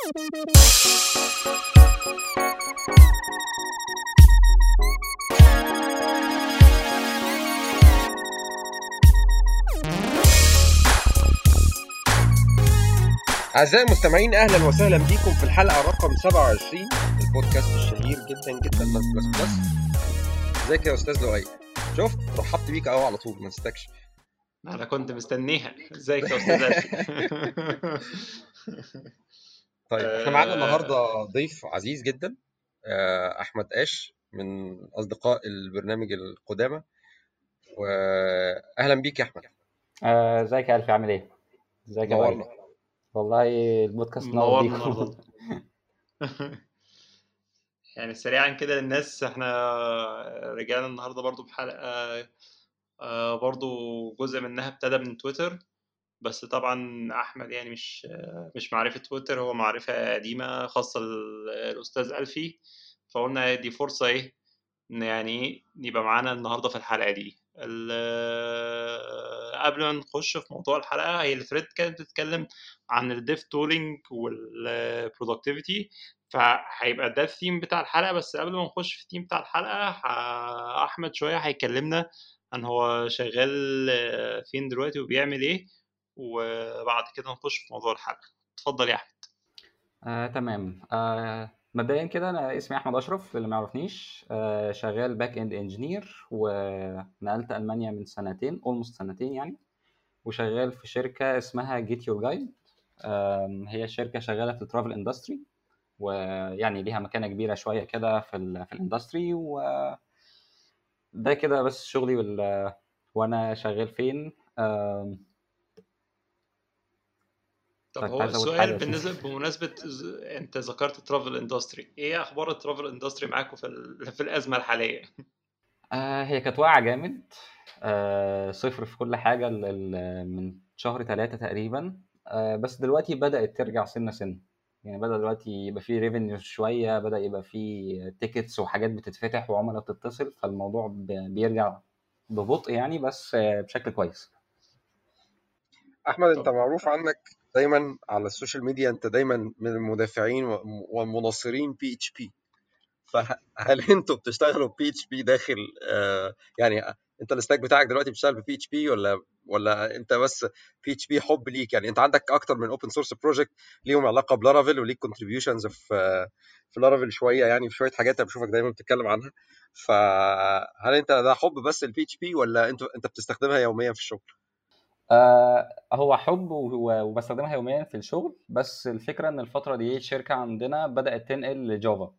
أعزائي المستمعين أهلا وسهلا بكم في الحلقة رقم 27 البودكاست الشهير جدا جدا بلس بلس بلس ازيك يا أستاذ لؤي شفت رحبت بيك أهو على طول ما نستكش انا كنت مستنيها ازيك يا استاذ أشرف؟ طيب احنا معانا آه. النهارده ضيف عزيز جدا آه، أحمد آش من أصدقاء البرنامج القدامى وأهلا بيك يا أحمد آه، ازيك يا ألفي عامل ايه؟ ازيك يا نورنا وائل؟ والله البودكاست نور منورنا بيكم النهارده يعني سريعا كده للناس احنا رجعنا النهارده برضو بحلقة آه، برضو جزء منها ابتدى من تويتر بس طبعا احمد يعني مش مش معرفة تويتر هو معرفة قديمة خاصة لل- الاستاذ الفي فقلنا دي فرصة ايه ان يعني ايه يبقى معانا النهارده في الحلقة دي ال- قبل ما نخش في موضوع الحلقة هي الثريد كانت بتتكلم عن الديف تولينج والبرودكتيفيتي فهيبقى ده الثيم بتاع الحلقة بس قبل ما نخش في الثيم بتاع الحلقة ه- أحمد شوية هيكلمنا عن هو شغال آه، فين دلوقتي وبيعمل ايه وبعد كده نخش في موضوع الحلقة اتفضل يا أحمد آه، تمام آه، مبدئيا كده انا اسمي احمد اشرف للي ما يعرفنيش آه، شغال باك اند انجينير ونقلت المانيا من سنتين اولموست سنتين يعني وشغال في شركه اسمها جيت يور جايد هي شركه شغاله في الترافل اندستري ويعني ليها مكانه كبيره شويه كده في ال في الاندستري وده كده بس شغلي وال وانا شغال فين آم، طب كنت هو عايز اقول السؤال حاجه بالنسبة بمناسبة ز- انت ذكرت الترافل اندستري ايه اخبار الترافل اندستري معاكم في ال- في الازمة الحالية آه هي كانت واقعة جامد آه صفر في كل حاجة ال- ال- من شهر ثلاثة تقريبا آه بس دلوقتي بدأت ترجع سنة سنة يعني بدأ دلوقتي يبقى فيه ريفينيو شوية بدأ يبقى فيه تيكتس وحاجات بتتفتح وعملاء بتتصل فالموضوع ب- بيرجع ببطء يعني بس آه بشكل كويس أحمد أنت طب معروف عنك دايما على السوشيال ميديا أنت دايما من المدافعين ومناصرين بي اتش بي فهل انتوا بتشتغلوا بي اتش بي داخل آه يعني انت الستاك بتاعك دلوقتي بتشتغل ببي اتش بي ولا ولا انت بس بي اتش بي حب ليك يعني انت عندك اكتر من اوبن سورس بروجكت ليهم علاقه بلارافيل وليك كونتريبيوشنز في في لارافيل شويه يعني في شويه حاجات انا بشوفك دايما بتتكلم عنها فهل انت ده حب بس البي اتش بي ولا انت انت بتستخدمها يوميا في الشغل؟ آه هو حب و- وبستخدمها يوميا في الشغل بس الفكرة إن الفترة دي الشركة عندنا بدأت تنقل لجافا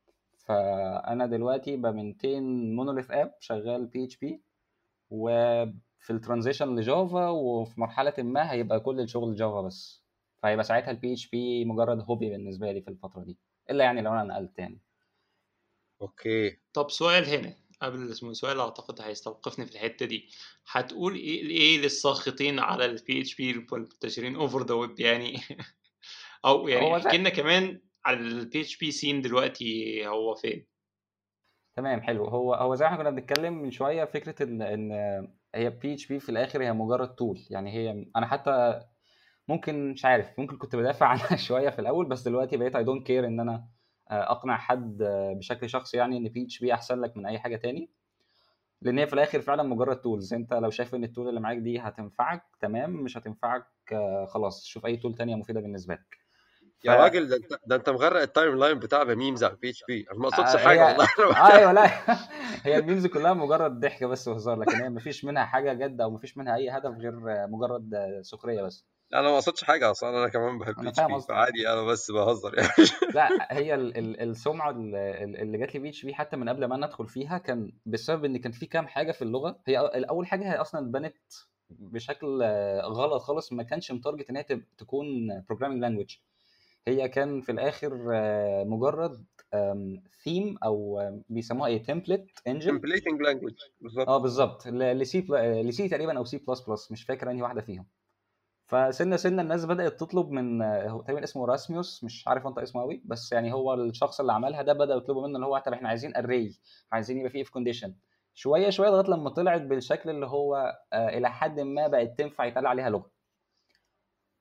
فانا دلوقتي بمنتين مونوليث اب شغال بي اتش بي وفي الترانزيشن لجافا وفي مرحله ما هيبقى كل الشغل جافا بس فهيبقى ساعتها البي اتش بي مجرد هوبي بالنسبه لي في الفتره دي الا يعني لو انا نقلت يعني اوكي طب سؤال هنا قبل اسمه سؤال اعتقد هيستوقفني في الحتة دي هتقول ايه ايه للساخطين على البي اتش بي والمنتشرين اوفر ذا ويب يعني او يعني هو احكي زي لنا كمان على البي اتش بي سين دلوقتي هو فين تمام حلو هو هو زي ما احنا كنا بنتكلم من شويه فكره ان ان هي بي اتش بي في الاخر هي مجرد تول يعني هي انا حتى ممكن مش عارف ممكن كنت بدافع عنها شويه في الاول بس دلوقتي بقيت اي دونت كير ان انا آه، اقنع حد آه، بشكل شخصي يعني ان بي اتش بي احسن لك من اي حاجه تاني لان هي في الاخر فعلا مجرد تولز انت لو شايف ان التول اللي معاك دي هتنفعك تمام مش هتنفعك آه، خلاص شوف اي تول تانية مفيده بالنسبه لك ف يا راجل ده انت ده انت مغرق التايم لاين بتاع بميمز على البي اتش بي انا ما اقصدش آه، حاجه هي والله انا آه، ايوه لا هي الميمز كلها مجرد ضحك بس وهزار لكن هي مفيش منها حاجه جد او مفيش منها اي هدف غير آه، مجرد آه، سخريه بس انا ما اقصدش حاجه اصلا انا كمان بحب بي انا اتش فاهم بي قصدك فعادي انا بس بهزر يعني لا هي ال- ال- السمعه ال- ال- اللي جات لي بي اتش بي حتى من قبل ما انا ادخل فيها كان بسبب ان كان في كام حاجه في اللغه هي أ- اول حاجه هي اصلا اتبنت بشكل آه، غلط خالص ما كانش متارجت ان هي تب- تكون بروجرامينج لانجويج هي كان في الاخر آه، مجرد ثيم او آم، بيسموها ايه تمبلت انجن تمبليتنج لانجوج بالظبط اه بالظبط ل- لسي بل- لسي تقريبا او سي بلس بلس مش فاكر انهي واحده فيهم فسنه سنه الناس بدات تطلب من آه، هو تقريبا اسمه راسميوس مش عارف انت اسمه قوي بس يعني هو الشخص اللي عملها ده بداوا يطلبوا منه اللي هو طب احنا عايزين اري عايزين يبقى فيه اف كونديشن شويه شويه لغايه لما طلعت بالشكل اللي هو آه، الى حد ما بقت تنفع يتقال عليها لغه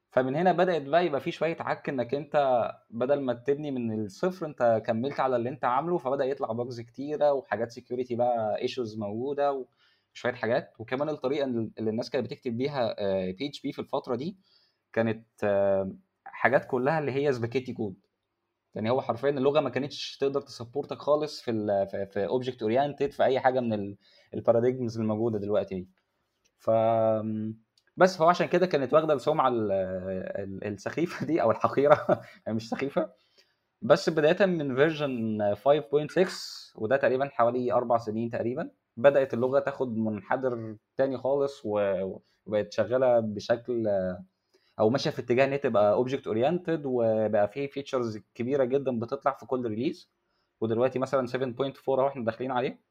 فمن هنا بدات بقى يبقى في شويه عك انك انت بدل ما تبني من الصفر انت كملت على اللي انت عامله فبدا يطلع باجز كتيره وحاجات سكيورتي بقى ايشوز موجوده وشويه حاجات وكمان الطريقه اللي الناس كانت بتكتب بيها بي اتش بي في الفتره دي كانت آه، حاجات كلها اللي هي سباكيتي كود يعني هو حرفيا اللغه ما كانتش تقدر تسبورتك خالص في ال في اوبجكت اورينتد في اي حاجه من الباراديجمز الموجوده دلوقتي دي ف بس فهو عشان كده كانت واخده السمعه السخيفه دي او الحقيره يعني مش سخيفه بس بدايه من فيرجن 5.6 وده تقريبا حوالي اربع سنين تقريبا بدات اللغه تاخد منحدر تاني خالص وبقت شغاله بشكل او ماشيه في اتجاه ان هي تبقى اوبجكت اورينتد وبقى فيه فيتشرز كبيره جدا بتطلع في كل ريليز ودلوقتي مثلا 7.4 اهو احنا داخلين عليه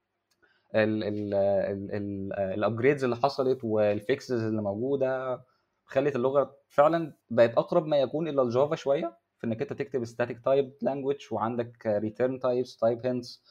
الابجريدز اللي حصلت والفيكسز اللي موجوده خلت اللغه فعلا بقت اقرب ما يكون الى الجافا شويه في انك انت تكتب ستاتيك تايب لانجوج وعندك ريتيرن تايبس تايب هنتس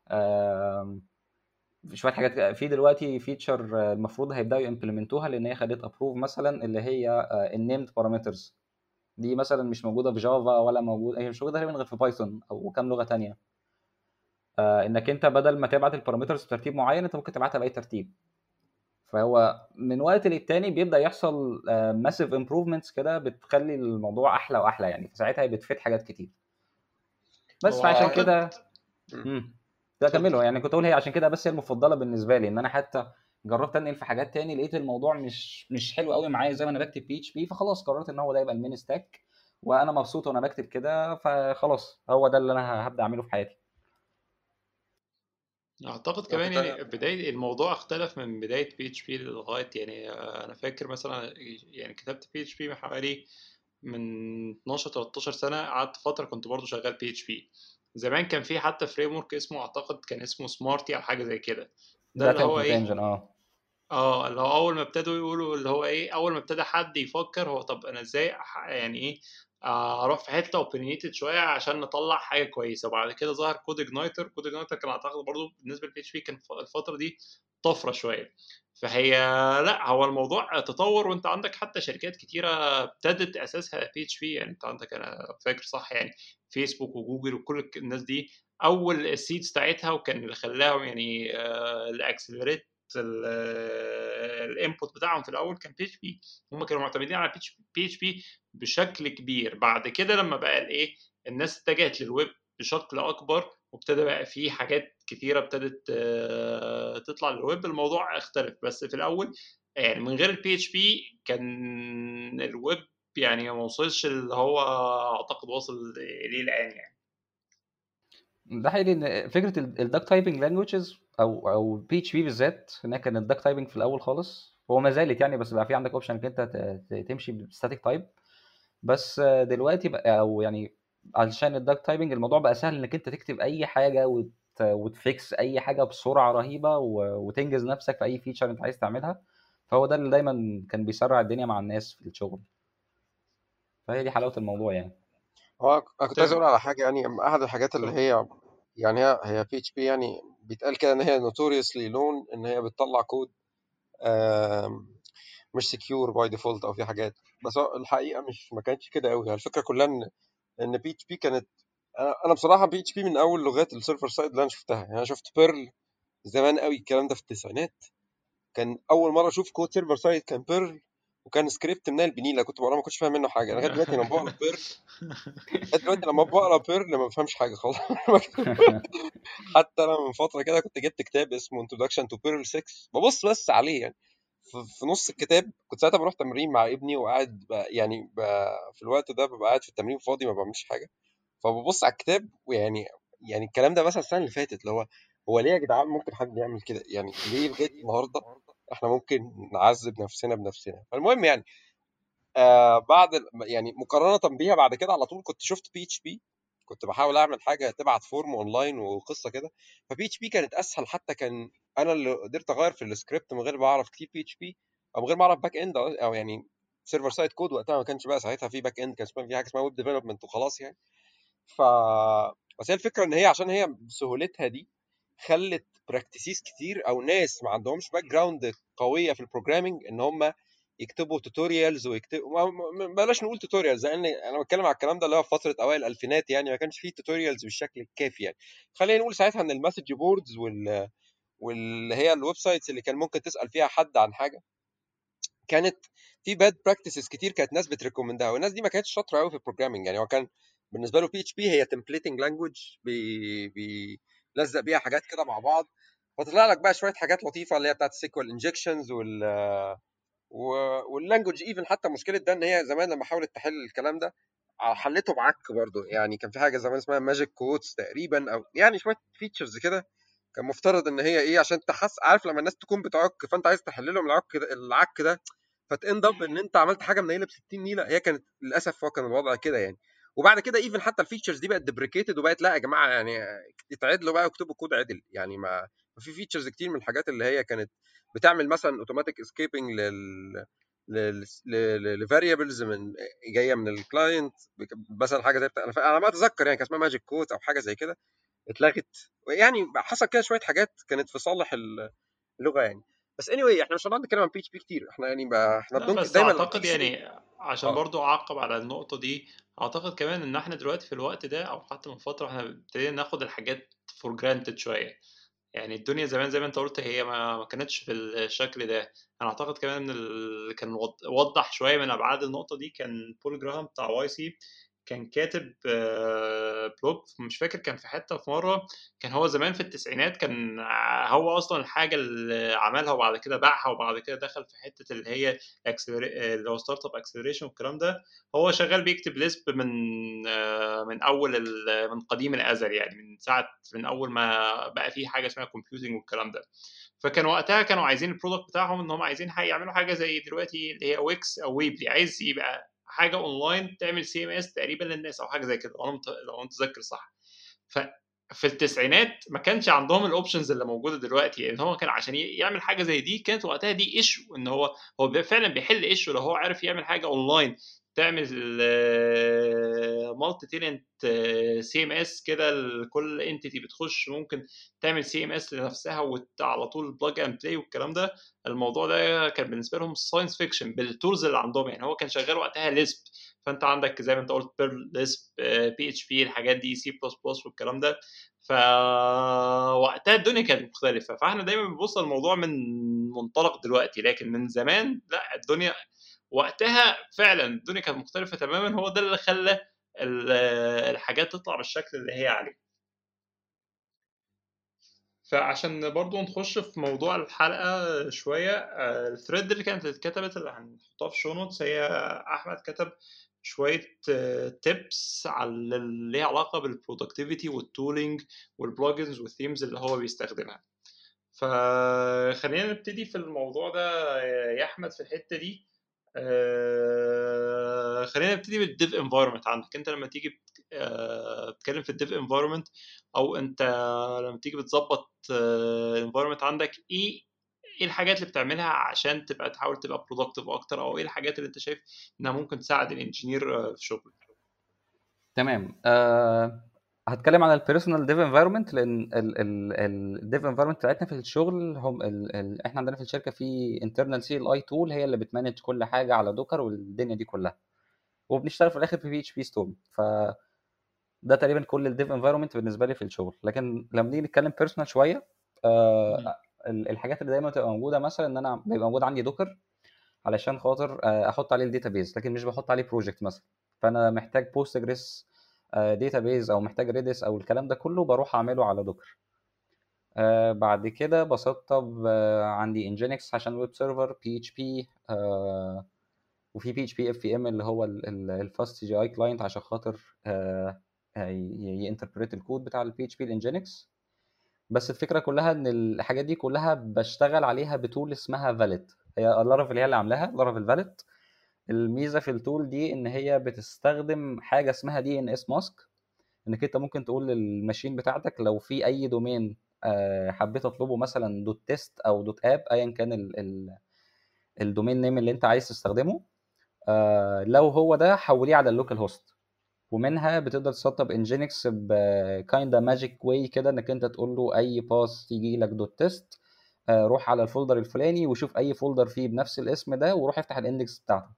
شويه حاجات في دلوقتي فيتشر المفروض هيبداوا يمبلمنتوها لان هي خدت ابروف مثلا اللي هي النيمد بارامترز دي مثلا مش موجوده في جافا ولا موجوده هي مش موجوده غير في بايثون او كام لغه تانية آه، انك انت بدل ما تبعت البارامترز بترتيب معين انت ممكن تبعتها باي ترتيب فهو من وقت للتاني بيبدا يحصل ماسيف آه، امبروفمنتس كده بتخلي الموضوع احلى واحلى يعني ساعتها بتفيد حاجات كتير بس فعشان كده لا كملوا يعني كنت اقول هي عشان كده بس هي المفضله بالنسبه لي ان انا حتى جربت انقل في حاجات تاني لقيت الموضوع مش مش حلو قوي معايا زي ما انا بكتب بي اتش بي فخلاص قررت ان هو ده يبقى المين ستاك وانا مبسوط وانا بكتب كده فخلاص هو ده اللي انا هبدا اعمله في حياتي اعتقد كمان يعني بدايه الموضوع اختلف من بدايه بي اتش بي لغايه يعني انا فاكر مثلا يعني كتبت بي اتش بي حوالي من 12 13 سنه قعدت فتره كنت برضو شغال بي اتش بي زمان كان في حتى فريم ورك اسمه اعتقد كان اسمه سمارتي او حاجه زي كده ده, اللي هو ايه اه اه اللي هو اول ما ابتدوا يقولوا اللي هو ايه اول ما ابتدى حد يفكر هو طب انا ازاي يعني ايه آه، اروح في حته اوبنيتد شويه عشان نطلع حاجه كويسه وبعد كده ظهر كود اجنايتر كود اجنايتر كان اعتقد برضو بالنسبه للبي اتش بي كان الفتره دي طفره شويه فهي لا هو الموضوع تطور وانت عندك حتى شركات كتيره ابتدت اساسها بي اتش بي يعني انت عندك انا فاكر صح يعني فيسبوك وجوجل وكل الناس دي اول السيدز بتاعتها وكان اللي خلاهم يعني الاكسلريت الانبوت بتاعهم في الاول كان بي اتش بي هم كانوا معتمدين على بي اتش بي بشكل كبير بعد كده لما بقى الايه الناس اتجهت للويب بشكل اكبر وابتدى بقى في حاجات كثيره ابتدت تطلع للويب الموضوع اختلف بس في الاول يعني من غير البي اتش بي كان الويب يعني ما وصلش اللي هو اعتقد واصل اليه الان يعني ده حقيقي ان فكره الداك تايبنج لانجوجز او او بي اتش بي بالذات انها كانت داك تايبنج في الاول خالص هو ما زالت يعني بس بقى في عندك اوبشن انك انت تمشي بستاتيك تايب بس دلوقتي بقى او يعني علشان الداك تايبنج الموضوع بقى سهل انك انت تكتب اي حاجه وت وتفيكس اي حاجه بسرعه رهيبه وتنجز نفسك في اي فيتشر انت عايز تعملها فهو ده اللي دايما كان بيسرع الدنيا مع الناس في الشغل فهي دي حلاوه الموضوع يعني هو انا كنت عايز اقول على حاجه يعني احد الحاجات اللي هي يعني هي هي بي اتش بي يعني بيتقال كده ان هي نوتوريوسلي لون ان هي بتطلع كود مش سكيور باي ديفولت او في حاجات بس الحقيقه مش ما كانتش كده قوي يعني الفكره كلها ان ان بي اتش بي كانت انا بصراحه بي اتش بي من اول لغات السيرفر سايد اللي انا شفتها يعني انا شفت بيرل زمان قوي الكلام ده في التسعينات كان اول مره اشوف كود سيرفر سايد كان بيرل وكان سكريبت من البنيله كنت بقراه ما كنتش فاهم منه حاجه لغايه دلوقتي لما بقرا بيرل لغايه دلوقتي لما بقرا بيرل ما بفهمش حاجه خالص حتى انا من فتره كده كنت جبت كتاب اسمه انتروداكشن تو بيرل 6 ببص بس عليه يعني في نص الكتاب كنت ساعتها بروح تمرين مع ابني وقاعد يعني في الوقت ده ببقى قاعد في التمرين فاضي ما بعملش حاجه فببص على الكتاب ويعني يعني الكلام ده مثلا السنه اللي فاتت اللي هو هو ليه يا جدعان ممكن حد يعمل كده يعني ليه لغايه النهارده احنا ممكن نعذب نفسنا بنفسنا فالمهم يعني آه بعد يعني مقارنه بيها بعد كده على طول كنت شفت بي اتش بي كنت بحاول اعمل حاجه تبعت فورم اونلاين وقصه كده فبي اتش بي كانت اسهل حتى كان انا اللي قدرت اغير في السكريبت من غير ما اعرف كتير بي اتش بي او من غير ما اعرف باك اند او يعني سيرفر سايد كود وقتها ما كانش بقى ساعتها في باك اند كان في حاجه اسمها ويب ديفلوبمنت وخلاص يعني ف بس هي الفكره ان هي عشان هي بسهولتها دي خلت براكتسيس كتير او ناس ما عندهمش باك جراوند قويه في البروجرامنج ان هم يكتبوا توتوريالز ويكتبوا ما- ما- بلاش نقول توتوريالز لان انا بتكلم على الكلام ده اللي هو في فتره اوائل الالفينات يعني ما كانش فيه توتوريالز بالشكل الكافي يعني خلينا نقول ساعتها ان المسج بوردز وال واللي هي الويب سايتس اللي كان ممكن تسال فيها حد عن حاجه كانت في باد براكتسز كتير كانت ناس بتريكومندها والناس دي ما كانتش شاطره قوي في البروجرامنج يعني هو كان بالنسبه له بي اتش بي هي تمبليتنج لانجوج بيلزق بيها حاجات كده مع بعض فتطلع لك بقى شويه حاجات لطيفه اللي هي بتاعت السيكوال انجكشنز وال واللانجوج ايفن حتى مشكله ده ان هي زمان لما حاولت تحل الكلام ده حلته بعك برضه يعني كان في حاجه زمان اسمها ماجيك كوتس تقريبا او يعني شويه فيتشرز كده كان مفترض ان هي ايه عشان تحس عارف لما الناس تكون بتعك فانت عايز تحل لهم العك ده العك ده فتاند اب ان انت عملت حاجه منيله ب 60 نيله هي كانت للاسف هو كان الوضع كده يعني وبعد كده ايفن حتى الفيتشرز دي بقت ديبريكيتد وبقت لا يا جماعه يعني اتعدلوا بقى واكتبوا كود عدل يعني ما ما في فيتشرز كتير من الحاجات اللي هي كانت بتعمل مثلا اوتوماتيك اسكيبنج لل لفاريبلز من جايه من الكلاينت مثلا حاجه زي بتاع انا ف- على ما اتذكر يعني كان اسمها ماجيك كود او حاجه زي كده اتلغت يعني حصل كده شويه حاجات كانت في صالح اللغه يعني بس اني anyway احنا مش هنقعد نتكلم عن بي اتش بي كتير احنا يعني بقى احنا لا بننكر بس دايما اعتقد PHP يعني عشان اه برضو اعقب على النقطة دي اعتقد كمان ان احنا دلوقتي في الوقت ده او حتى من فترة احنا ابتدينا ناخد الحاجات فور جرانتد شوية يعني الدنيا زمان زي ما انت قلت هي ما, ما كانتش في الشكل ده انا اعتقد كمان ان اللي كان وض- وضح شوية من ابعاد النقطة دي كان بول جراهام بتاع واي سي كان كاتب آه، بلوج مش فاكر كان في حتة في مرة كان هو زمان في التسعينات كان هو اصلا الحاجة اللي عملها وبعد كده باعها وبعد كده دخل في حتة اللي هي acceler- اللي هو ستارت اب اكسلريشن والكلام ده هو شغال بيكتب ليسب من آه، من اول ال- من قديم الازل يعني من ساعه من اول ما بقى في حاجه اسمها كومبيوتنج والكلام ده فكان وقتها كانوا عايزين البرودكت بتاعهم ان هم عايزين حاجة يعملوا حاجه زي دلوقتي اللي هي ويكس او ويبلي عايز يبقى حاجه اونلاين تعمل سي ام اس تقريبا للناس او حاجه زي كده لو انا مت- لو انا متذكر صح ف في التسعينات ما كانش عندهم الاوبشنز اللي موجوده دلوقتي يعني هو كان عشان ي- يعمل حاجه زي دي كانت وقتها دي ايشو ان هو هو بي- فعلا بيحل ايشو لو هو عارف يعمل حاجه اونلاين تعمل مالتي تيننت سي ام اس كده لكل انتيتي بتخش ممكن تعمل سي ام اس لنفسها وعلى طول بلاج اند بلاي والكلام ده الموضوع ده كان بالنسبه لهم ساينس فيكشن بالتولز اللي عندهم يعني هو كان شغال وقتها ليسب فانت عندك زي ما انت قلت بيرل ليسب بي اتش بي الحاجات دي سي بلس بلس والكلام ده فوقتها الدنيا كانت مختلفه فاحنا دايما بنبص الموضوع من منطلق دلوقتي لكن من زمان لا الدنيا وقتها فعلا الدنيا كانت مختلفه تماما هو ده اللي خلى ال- الحاجات تطلع بالشكل اللي هي عليه فعشان برضو نخش في موضوع الحلقة شوية آه، الثريد اللي كانت اتكتبت اللي هنحطها في شو نوتس هي أحمد كتب شوية تيبس على اللي ليها علاقة بالبرودكتيفيتي والتولينج والبلوجنز والثيمز اللي هو بيستخدمها فخلينا نبتدي في الموضوع ده يا أحمد في الحتة دي آه، خلينا نبتدي بالديف انفايرمنت عندك انت لما تيجي بت- آه، تتكلم في الديف انفايرمنت او انت لما تيجي بتظبط الانفايرمنت عندك ايه ايه الحاجات اللي بتعملها عشان تبقى تحاول تبقى برودكتيف اكتر او ايه الحاجات اللي انت شايف انها ممكن تساعد الانجينير في شغله تمام أه هتكلم عن البيرسونال ديف انفايرمنت لان الديف انفايرمنت بتاعتنا في الشغل هم ال ال احنا عندنا في الشركه في انترنال سي ال اي تول هي اللي بتمانج كل حاجه على دوكر والدنيا دي كلها وبنشتغل في الاخر في بي اتش بي ستورم ف ده تقريبا كل الديف انفايرمنت بالنسبه لي في الشغل لكن لما نيجي نتكلم بيرسونال شويه مم. آه ال- الحاجات اللي دايما بتبقى موجوده مثلا ان انا بيبقى موجود عندي دوكر علشان خاطر آه، احط عليه الداتابيز لكن مش بحط عليه بروجكت مثلا فانا محتاج بوستجريس داتابيز او محتاج ريدس او الكلام ده كله بروح اعمله على دوكر آه بعد كده بسطب آه عندي انجينكس عشان ويب سيرفر بي اتش بي وفي بي اتش بي اف ام اللي هو الفاست جي اي كلاينت عشان خاطر آه ينتربريت الكود بتاع البي اتش بي الانجينكس بس الفكره كلها ان الحاجات دي كلها بشتغل عليها بتول اسمها فاليد هي اللارافيل هي اللي عاملاها لارافيل فاليد الميزه في التول دي ان هي بتستخدم حاجه اسمها دي ان اس ماسك انك انت ممكن تقول للماشين بتاعتك لو في اي دومين آه، حبيت اطلبه مثلا دوت تيست او دوت اب ايا كان ال- ال- الدومين نيم اللي انت عايز تستخدمه آه، لو هو ده حوليه على اللوكال هوست ومنها بتقدر تسطب انجينكس بكايندا ماجيك واي كده انك انت تقول له اي باس يجي لك دوت تيست آه، روح على الفولدر الفلاني وشوف اي فولدر فيه بنفس الاسم ده وروح افتح الاندكس بتاعته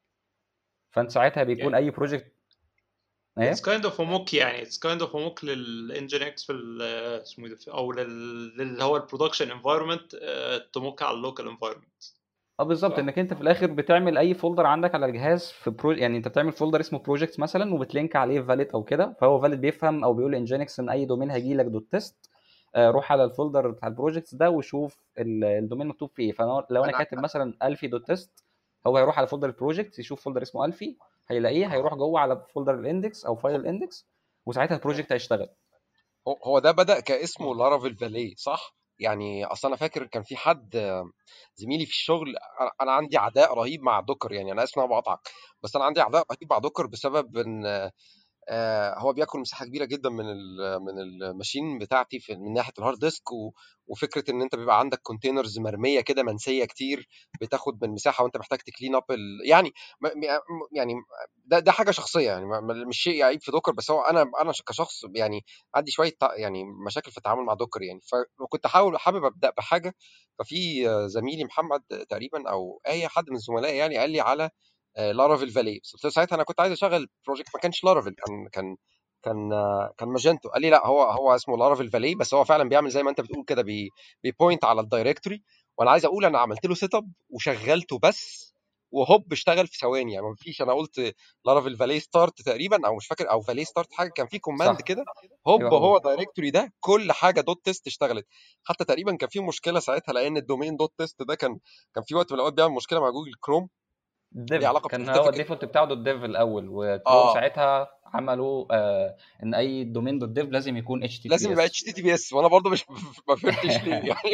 فانت ساعتها بيكون يعني اي بروجكت ايه اتس كايند اوف موك يعني اتس كايند اوف موك للانجينكس في ال- اسمه إيه ده في- او لل- للي هو البرودكشن انفايرمنت تموك على اللوكال انفايرمنت اه بالظبط صح انك انت في الاخر بتعمل اي فولدر عندك على الجهاز في برو... يعني انت بتعمل فولدر اسمه بروجكتس مثلا وبتلينك عليه فاليد او كده فهو فاليد بيفهم او بيقول لانجينكس ان اي دومين هيجي لك دوت تيست آه، روح على الفولدر بتاع البروجكتس ده وشوف ال- الدومين مكتوب فيه ايه فلو لو انا انا كاتب مثلا الفي دوت تيست هو هيروح على فولدر البروجكت يشوف فولدر اسمه الفي هيلاقيه هيروح جوه على فولدر الاندكس او فايل الاندكس وساعتها البروجكت هيشتغل هو هو ده بدأ كاسمه لارافيل فالي صح؟ يعني اصل انا فاكر كان في حد آه، زميلي في الشغل انا أنا عندي عداء رهيب مع دوكر يعني انا اسف إن انا بقطعك بس انا عندي عداء رهيب مع دوكر بسبب ان آه، هو بياكل مساحه كبيره جدا من ال من الماشين بتاعتي في من ناحيه الهارد ديسك و- وفكره ان انت بيبقى عندك كونتينرز مرميه كده منسيه كتير بتاخد من مساحه وانت محتاج تكلين اب ال... يعني م- م- يعني ده ده حاجه شخصيه يعني ما- ما- مش شيء يعيب في دوكر بس هو انا انا كشخص يعني عندي شويه تع- يعني مشاكل في التعامل مع دوكر يعني فكنت حاول حابب ابدا بحاجه ففي آه، زميلي محمد تقريبا او اي حد من زملائي يعني قال لي على لارافيل فالي بس قلت له ساعتها انا كنت عايز اشغل بروجكت ما كانش لارافيل كان كان كان آه، كان ماجنتو قال لي لا هو هو اسمه لارافيل فالي بس هو فعلا بيعمل زي ما انت بتقول كده بي بيبوينت على الدايركتوري وانا عايز اقول انا عملت له سيت اب وشغلته بس وهوب اشتغل في ثواني يعني ما فيش انا قلت لارافيل فالي ستارت تقريبا او مش فاكر او فالي ستارت حاجه كان في كوماند صح كده هوب ايوه هو هو دايركتوري ده كل حاجه دوت تيست اشتغلت حتى تقريبا كان في مشكله ساعتها لان الدومين دوت تيست ده كان كان في وقت من الاوقات بيعمل مشكله مع جوجل كروم ليه ديف علاقه كان هو بالسيرتيفيكت الديفولت بتاعه دوت ديف الاول وكروم اه ساعتها عملوا آه ان اي دومين دوت ديف لازم يكون اتش تي تي لازم بي يبقى اس اتش تي تي بي اس وانا برضه مش ما فهمتش ليه يعني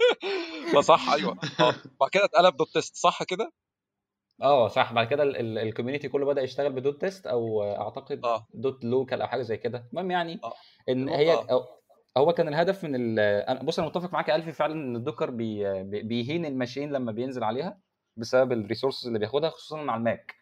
فصح ايوه اه بعد كده اتقلب دوت تيست صح كده اه صح بعد كده الكوميونتي كله بدأ يشتغل بدوت تيست او آه، اعتقد اه دوت لوكال او حاجه زي كده المهم يعني اه ان المهم هي اه أو- هو كان الهدف من ال أنا- بص انا متفق معاك يا الفي فعلا ان الدوكر بي بي- بيهين الماشين لما بينزل عليها بسبب الريسورسز اللي بياخدها خصوصا مع الماك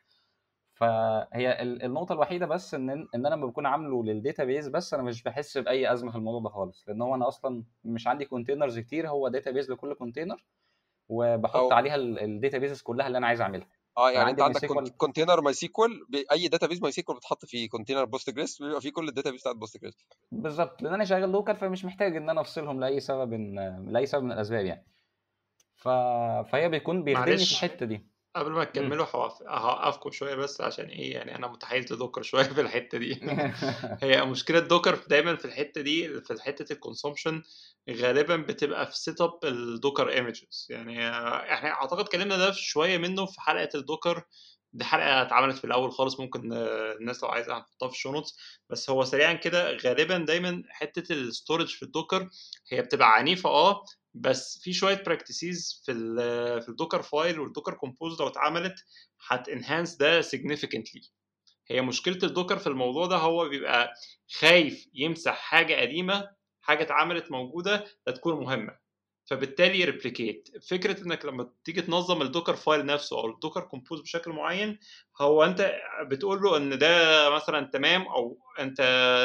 فهي ال- النقطه الوحيده بس ان ان انا لما بكون عامله للداتابيز بس انا مش بحس باي ازمه في الموضوع ده خالص لان هو انا اصلا مش عندي كونتينرز كتير هو داتابيز لكل كونتينر وبحط او عليها الداتابيزز كلها اللي انا عايز اعملها اه انا يعني انت عندي عندك سيكوال كونتينر ماي سيكوال اي داتابيز ماي سيكوال بتحط في كونتينر بوست جريس بيبقى فيه كل الداتابيز بتاعت بوست جريس بالظبط لان انا شغال لوكال فمش محتاج ان انا افصلهم لاي سبب لاي سبب من الاسباب يعني ف... فهي بيكون بيخدمني في معلش الحته دي قبل ما مم. تكملوا هوقف- هوقفكم شويه بس عشان ايه يعني انا متحيز لدوكر شويه في الحته دي هي مشكله دوكر دايما في الحته دي في حته الكونسومشن غالبا بتبقى في سيت اب الدوكر ايمجز يعني آه، احنا اعتقد اتكلمنا ده شويه منه في حلقه الدوكر دي حلقه اتعملت في الاول خالص ممكن آه، الناس لو عايزه هنحطها في الشو نوتس بس هو سريعا كده غالبا دايما حته الستورج في الدوكر هي بتبقى عنيفه اه بس في شويه براكتسيز في ال في الدوكر فايل والدوكر كومبوز لو اتعملت هتنهانس ده significantly هي مشكله الدوكر في الموضوع ده هو بيبقى خايف يمسح حاجه قديمه حاجه اتعملت موجوده لا تكون مهمه فبالتالي ريبليكيت فكره انك لما تيجي تنظم الدوكر فايل نفسه او الدوكر كومبوز بشكل معين هو انت بتقول له ان ده مثلا تمام او انت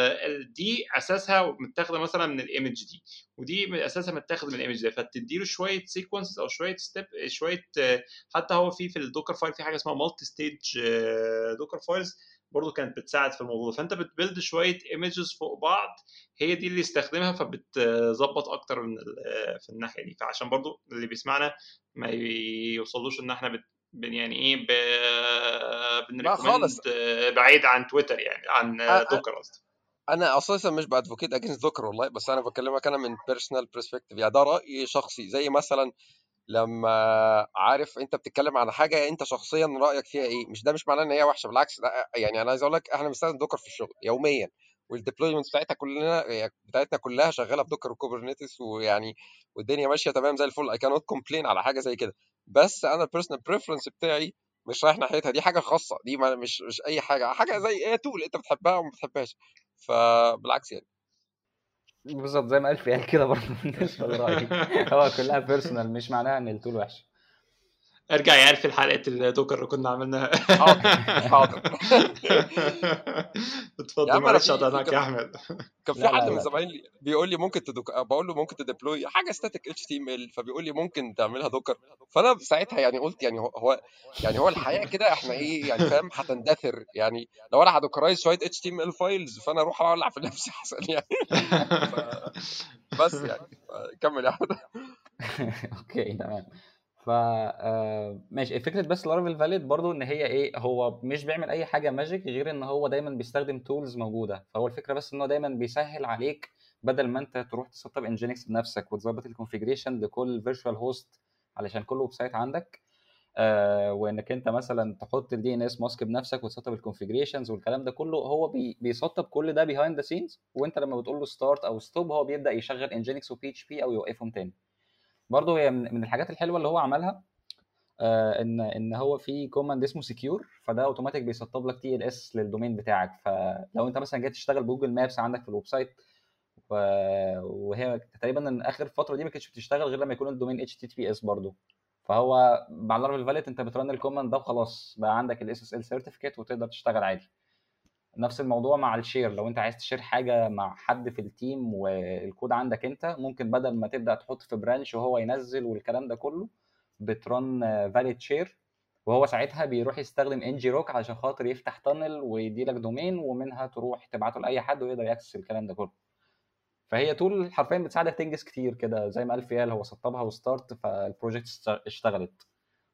دي اساسها متاخده مثلا من الايمج دي ودي اساسها متاخده من الايمج ده فتدي له شويه سيكونسز او شويه ستيب شويه آه، حتى هو في في الدوكر فايل في حاجه اسمها مالتي ستيج دوكر فايلز برضه كانت بتساعد في الموضوع ده فانت بتبيلد شويه ايمجز فوق بعض هي دي اللي يستخدمها فبتظبط اكتر من ال- في الناحيه دي فعشان برضو اللي بيسمعنا ما يوصلوش ان احنا بت بن- يعني ايه ب... لا بنريكومند خالص بعيد عن تويتر يعني عن أ- أ- دوكر قصدي انا اساسا مش بادفوكيت اجينست دوكر والله بس انا بكلمك انا من بيرسونال برسبكتيف يعني ده راي شخصي زي مثلا لما عارف انت بتتكلم عن حاجه انت شخصيا رايك فيها ايه مش ده مش معناه ان هي وحشه بالعكس ده يعني انا عايز اقول لك احنا بنستخدم دوكر في الشغل يوميا والديبلويمنت بتاعتها كلنا يعني بتاعتنا كلها شغاله بدوكر وكوبرنيتس ويعني والدنيا ماشيه تمام زي الفل اي كانوت كومبلين على حاجه زي كده بس انا البيرسونال بريفرنس بتاعي مش رايح ناحيتها دي حاجه خاصه دي ما مش مش اي حاجه حاجه زي ايه تول انت بتحبها وما بتحبهاش فبالعكس يعني بالظبط زي ما قال قال كده برضه بالنسبه لرايي هو كلها بيرسونال مش معناها ان التول وحشه ارجع يا عيال في حلقه الدوكر اللي كنا عملناها حاضر حاضر يا اتفضل عم انا معلش في قطعناك كان يا في احمد كان في لا حد لا من لا زمايلي بيقول لي ممكن تدوك... بقول له ممكن تديبلوي حاجه ستاتيك اتش تي ام ال فبيقول لي ممكن تعملها دوكر فانا ساعتها يعني قلت يعني هو هو- يعني هو الحياه كده احنا ايه يعني فاهم هتندثر يعني لو انا هدوكرايز شويه اتش تي ام ال فايلز فانا اروح اولع في نفسي احسن يعني ف... بس يعني كمل يا احمد اوكي تمام ف آه، ماشي فكره بس لارافيل فاليد برضو ان هي ايه هو مش بيعمل اي حاجه ماجيك غير ان هو دايما بيستخدم تولز موجوده فهو الفكره بس ان هو دايما بيسهل عليك بدل ما انت تروح تسطب انجينكس بنفسك وتظبط الكونفيجريشن لكل فيرتشوال هوست علشان كل ويب سايت عندك آه وانك انت مثلا تحط الدي ان اس ماسك بنفسك وتسطب الكونفيجريشنز والكلام ده كله هو بي بيسطب كل ده بيهايند ذا سينز وانت لما بتقول له ستارت او ستوب هو بيبدا يشغل انجينكس وبي اتش بي او يوقفهم تاني برضه هي من من الحاجات الحلوه اللي هو عملها آه ان ان هو في كوماند اسمه سكيور فده اوتوماتيك بيسطب لك تي ال اس للدومين بتاعك فلو انت مثلا جيت تشتغل بجوجل مابس عندك في الويب سايت و- وهي تقريبا إن اخر فتره دي ما كانتش بتشتغل غير لما يكون الدومين اتش تي تي بي اس برضه فهو مع لارفل فاليت انت بترن الكوماند ده وخلاص بقى عندك الاس اس ال سيرتيفيكت وتقدر تشتغل عادي نفس الموضوع مع الشير لو انت عايز تشير حاجه مع حد في التيم والكود عندك انت ممكن بدل ما تبدا تحط في برانش وهو ينزل والكلام ده كله بترن فاليد شير وهو ساعتها بيروح يستخدم ان جي روك علشان خاطر يفتح تانل ويدي لك دومين ومنها تروح تبعته لاي حد ويقدر ياكسس الكلام ده كله فهي تول حرفيا بتساعدك تنجز كتير كده زي ما قال فيال هو سطبها وستارت فالبروجكت است- اشتغلت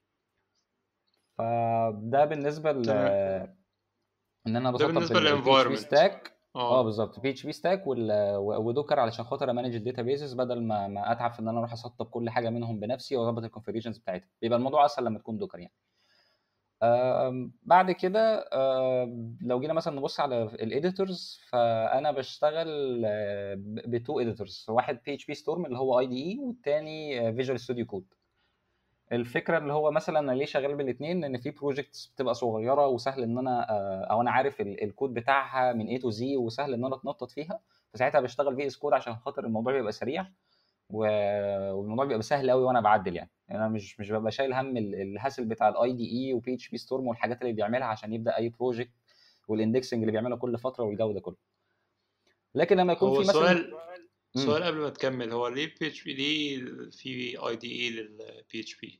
فده بالنسبه ل تمام ان انا ده بسطب بالنسبه البي اتش بي للانفايرمنت ستاك اه اه بالظبط بي اتش بي ستاك ودوكر علشان خاطر امانج الداتا بيزز بدل ما ما اتعب في ان انا اروح اسطب كل حاجه منهم بنفسي واظبط الكونفيجريشنز بتاعتها بيبقى الموضوع اسهل لما تكون دوكر يعني آم، بعد كده آم، لو جينا مثلا نبص على الايديتورز فانا بشتغل بتو ايديتورز واحد بي اتش بي ستورم اللي هو اي دي اي والتاني فيجوال ستوديو كود الفكره اللي هو مثلا انا ليه شغال بالاثنين ان في بروجكتس بتبقى صغيره وسهل ان انا آه، او انا عارف ال- الكود بتاعها من A تو Z وسهل ان انا اتنطط فيها فساعتها بشتغل في اس كود عشان خاطر الموضوع بيبقى سريع و- والموضوع بيبقى سهل قوي وانا بعدل يعني يعني انا مش مش ببقى شايل هم ال- الهاسل بتاع الاي دي اي وبي اتش بي ستورم والحاجات اللي بيعملها عشان يبدا اي بروجكت والاندكسنج اللي بيعمله كل فتره والجو ده كله لكن لما يكون هو في مثلا سؤال مم. سؤال قبل ما تكمل هو ليه بي اتش بي ليه في اي دي اي للبي اتش بي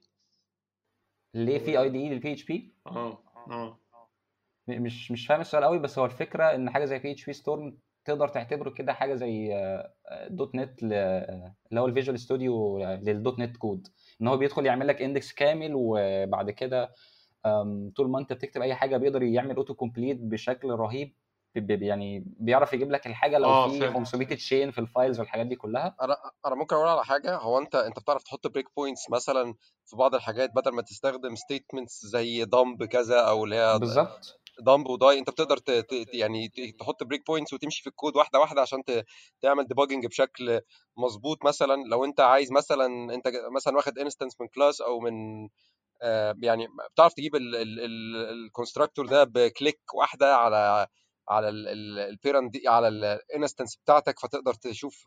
ليه في اي دي اي للبي اتش بي اه اه م- مش مش فاهم السؤال قوي بس هو الفكره ان حاجه زي بي اتش بي ستورم تقدر تعتبره كده حاجه زي آه، آه، دوت نت ل- آه، اللي هو الفيجوال ستوديو للدوت نت كود ان هو بيدخل يعمل لك اندكس كامل وبعد كده آم، طول ما انت بتكتب اي حاجه بيقدر يعمل اوتو كومبليت بشكل رهيب ب- ب- يعني بيعرف يجيب لك الحاجه لو اه في فهمت 500 تشين في الفايلز والحاجات دي كلها انا انا ممكن اقول على حاجه هو انت انت بتعرف تحط بريك بوينتس مثلا في بعض الحاجات بدل ما تستخدم ستيتمنتس زي دمب كذا او اللي هي بالظبط دمب وداي انت بتقدر ت... ت... يعني ت- تحط بريك بوينتس وتمشي في الكود واحده واحده عشان ت... تعمل ديباجنج بشكل مظبوط مثلا لو انت عايز مثلا انت ج- مثلا واخد انستنس من كلاس او من آه، يعني بتعرف تجيب الكونستراكتور ده بكليك واحده على على البيرنت دي على الانستنس بتاعتك فتقدر تشوف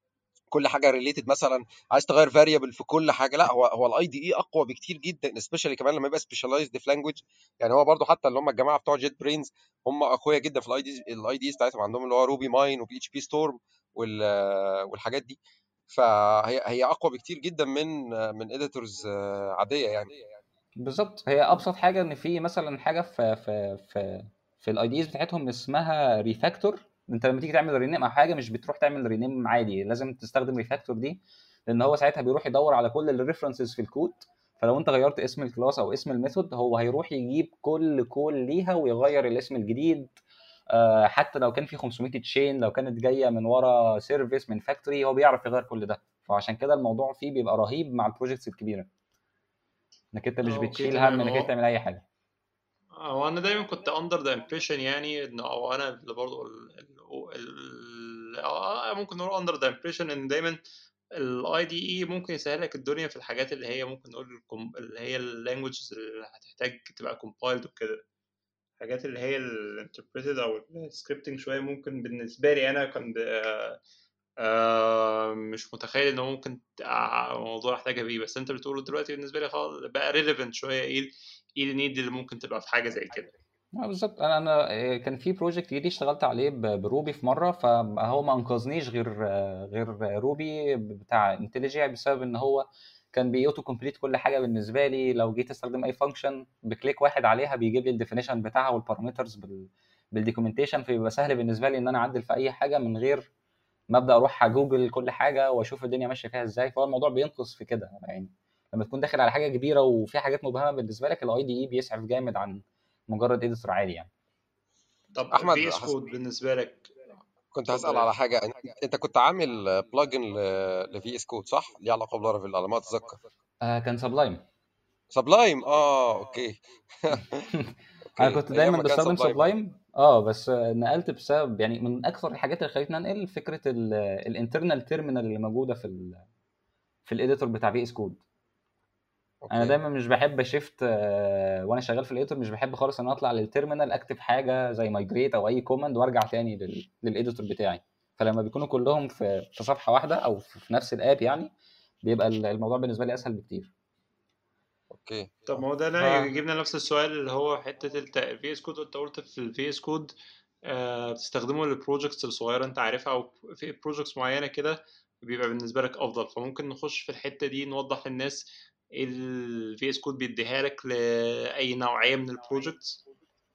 كل حاجه ريليتد مثلا عايز تغير فاريبل في كل حاجه لا هو هو الاي دي اي اقوى بكتير جدا سبيشالي كمان لما يبقى سبيشاليزد في لانجوج يعني هو برضو حتى اللي هم الجماعه بتوع جيت برينز هم اقوياء جدا في الاي دي الاي دي بتاعتهم عندهم اللي هو روبي ماين وبي اتش بي ستورم والحاجات دي فهي هي اقوى بكتير جدا من من اديتورز عاديه يعني بالظبط هي ابسط حاجه ان في مثلا حاجه في في في في الاي ديز بتاعتهم اسمها ريفاكتور انت لما تيجي تعمل رينيم او حاجه مش بتروح تعمل رينيم عادي لازم تستخدم ريفاكتور دي لان هو ساعتها بيروح يدور على كل الريفرنسز في الكود فلو انت غيرت اسم الكلاس او اسم الميثود هو هيروح يجيب كل كول ليها ويغير الاسم الجديد آه، حتى لو كان في 500 تشين لو كانت جايه من ورا سيرفيس من فاكتوري هو بيعرف يغير كل ده فعشان كده الموضوع فيه بيبقى رهيب مع البروجكتس الكبيره انك انت مش اوكي بتشيل تمام هم انك انت هو تعمل اي حاجه هو انا دايما كنت اندر ذا امبريشن يعني ان او انا اللي برضه ال... ال... ال... آه ممكن نقول اندر ذا امبريشن ان دايما الاي دي اي ممكن يسهل لك الدنيا في الحاجات اللي هي ممكن نقول الكم... اللي هي اللانجوجز اللي هتحتاج تبقى كومبايلد وكده الحاجات اللي هي الانتربريتد او السكريبتنج شويه ممكن بالنسبه لي انا كان آه، آه مش متخيل ان هو ممكن موضوع احتاجها بيه بس انت بتقوله دلوقتي بالنسبه لي خلاص بقى ريليفنت شويه ايه ايه النيد اللي ممكن تبقى في حاجه زي كده اه بالظبط انا انا آه، كان في بروجكت جديد اشتغلت عليه بروبي في مره فهو ما انقذنيش غير آه، غير روبي بتاع انتليجي بسبب ان هو كان بيوتو كومبليت كل حاجه بالنسبه لي لو جيت استخدم اي فانكشن بكليك واحد عليها بيجيب لي الديفينيشن بتاعها والبارامترز بال بالديكومنتيشن فبيبقى سهل بالنسبه لي ان انا اعدل في اي حاجه من غير ما ابدا اروح اجوجل كل حاجه واشوف الدنيا ماشيه فيها ازاي فهو الموضوع بينقص في كده يعني لما تكون داخل على حاجه كبيره وفي حاجات مبهمه بالنسبه لك الاي دي اي بيسعف جامد عن مجرد اديتور عادي يعني طب احمد في اس كود بالنسبه لك كنت هسال على حاجه انت كنت عامل بلجن لفي اس كود صح؟ ليه علاقه بلارافيل على ما اتذكر آه كان سبلايم سبلايم اه اوكي انا كنت دايما بستخدم سبلايم اه بس نقلت بسبب يعني من اكثر الحاجات اللي خلتني انقل فكره الانترنال تيرمينال اللي موجوده في ال في الاديتور بتاع في اس كود انا دايما مش بحب شيفت آه، وانا شغال في الاديتور مش بحب خالص ان انا اطلع للتيرمينال اكتب حاجه زي مايجريت او اي كوماند وارجع تاني للاديتور بتاعي فلما بيكونوا كلهم في في صفحه واحده او في نفس الاب يعني بيبقى الموضوع بالنسبه لي اسهل بكتير اوكي طب ما هو ده انا يجيبنا نفس السؤال اللي هو حته الفي اس كود انت قلت في الفي اس كود بتستخدمه للبروجكتس الصغيره انت عارفها او في بروجكتس معينه كده بيبقى بالنسبه لك افضل فممكن نخش في الحته دي نوضح للناس ايه الفي اس كود بيديها لك لاي نوعيه من البروجكتس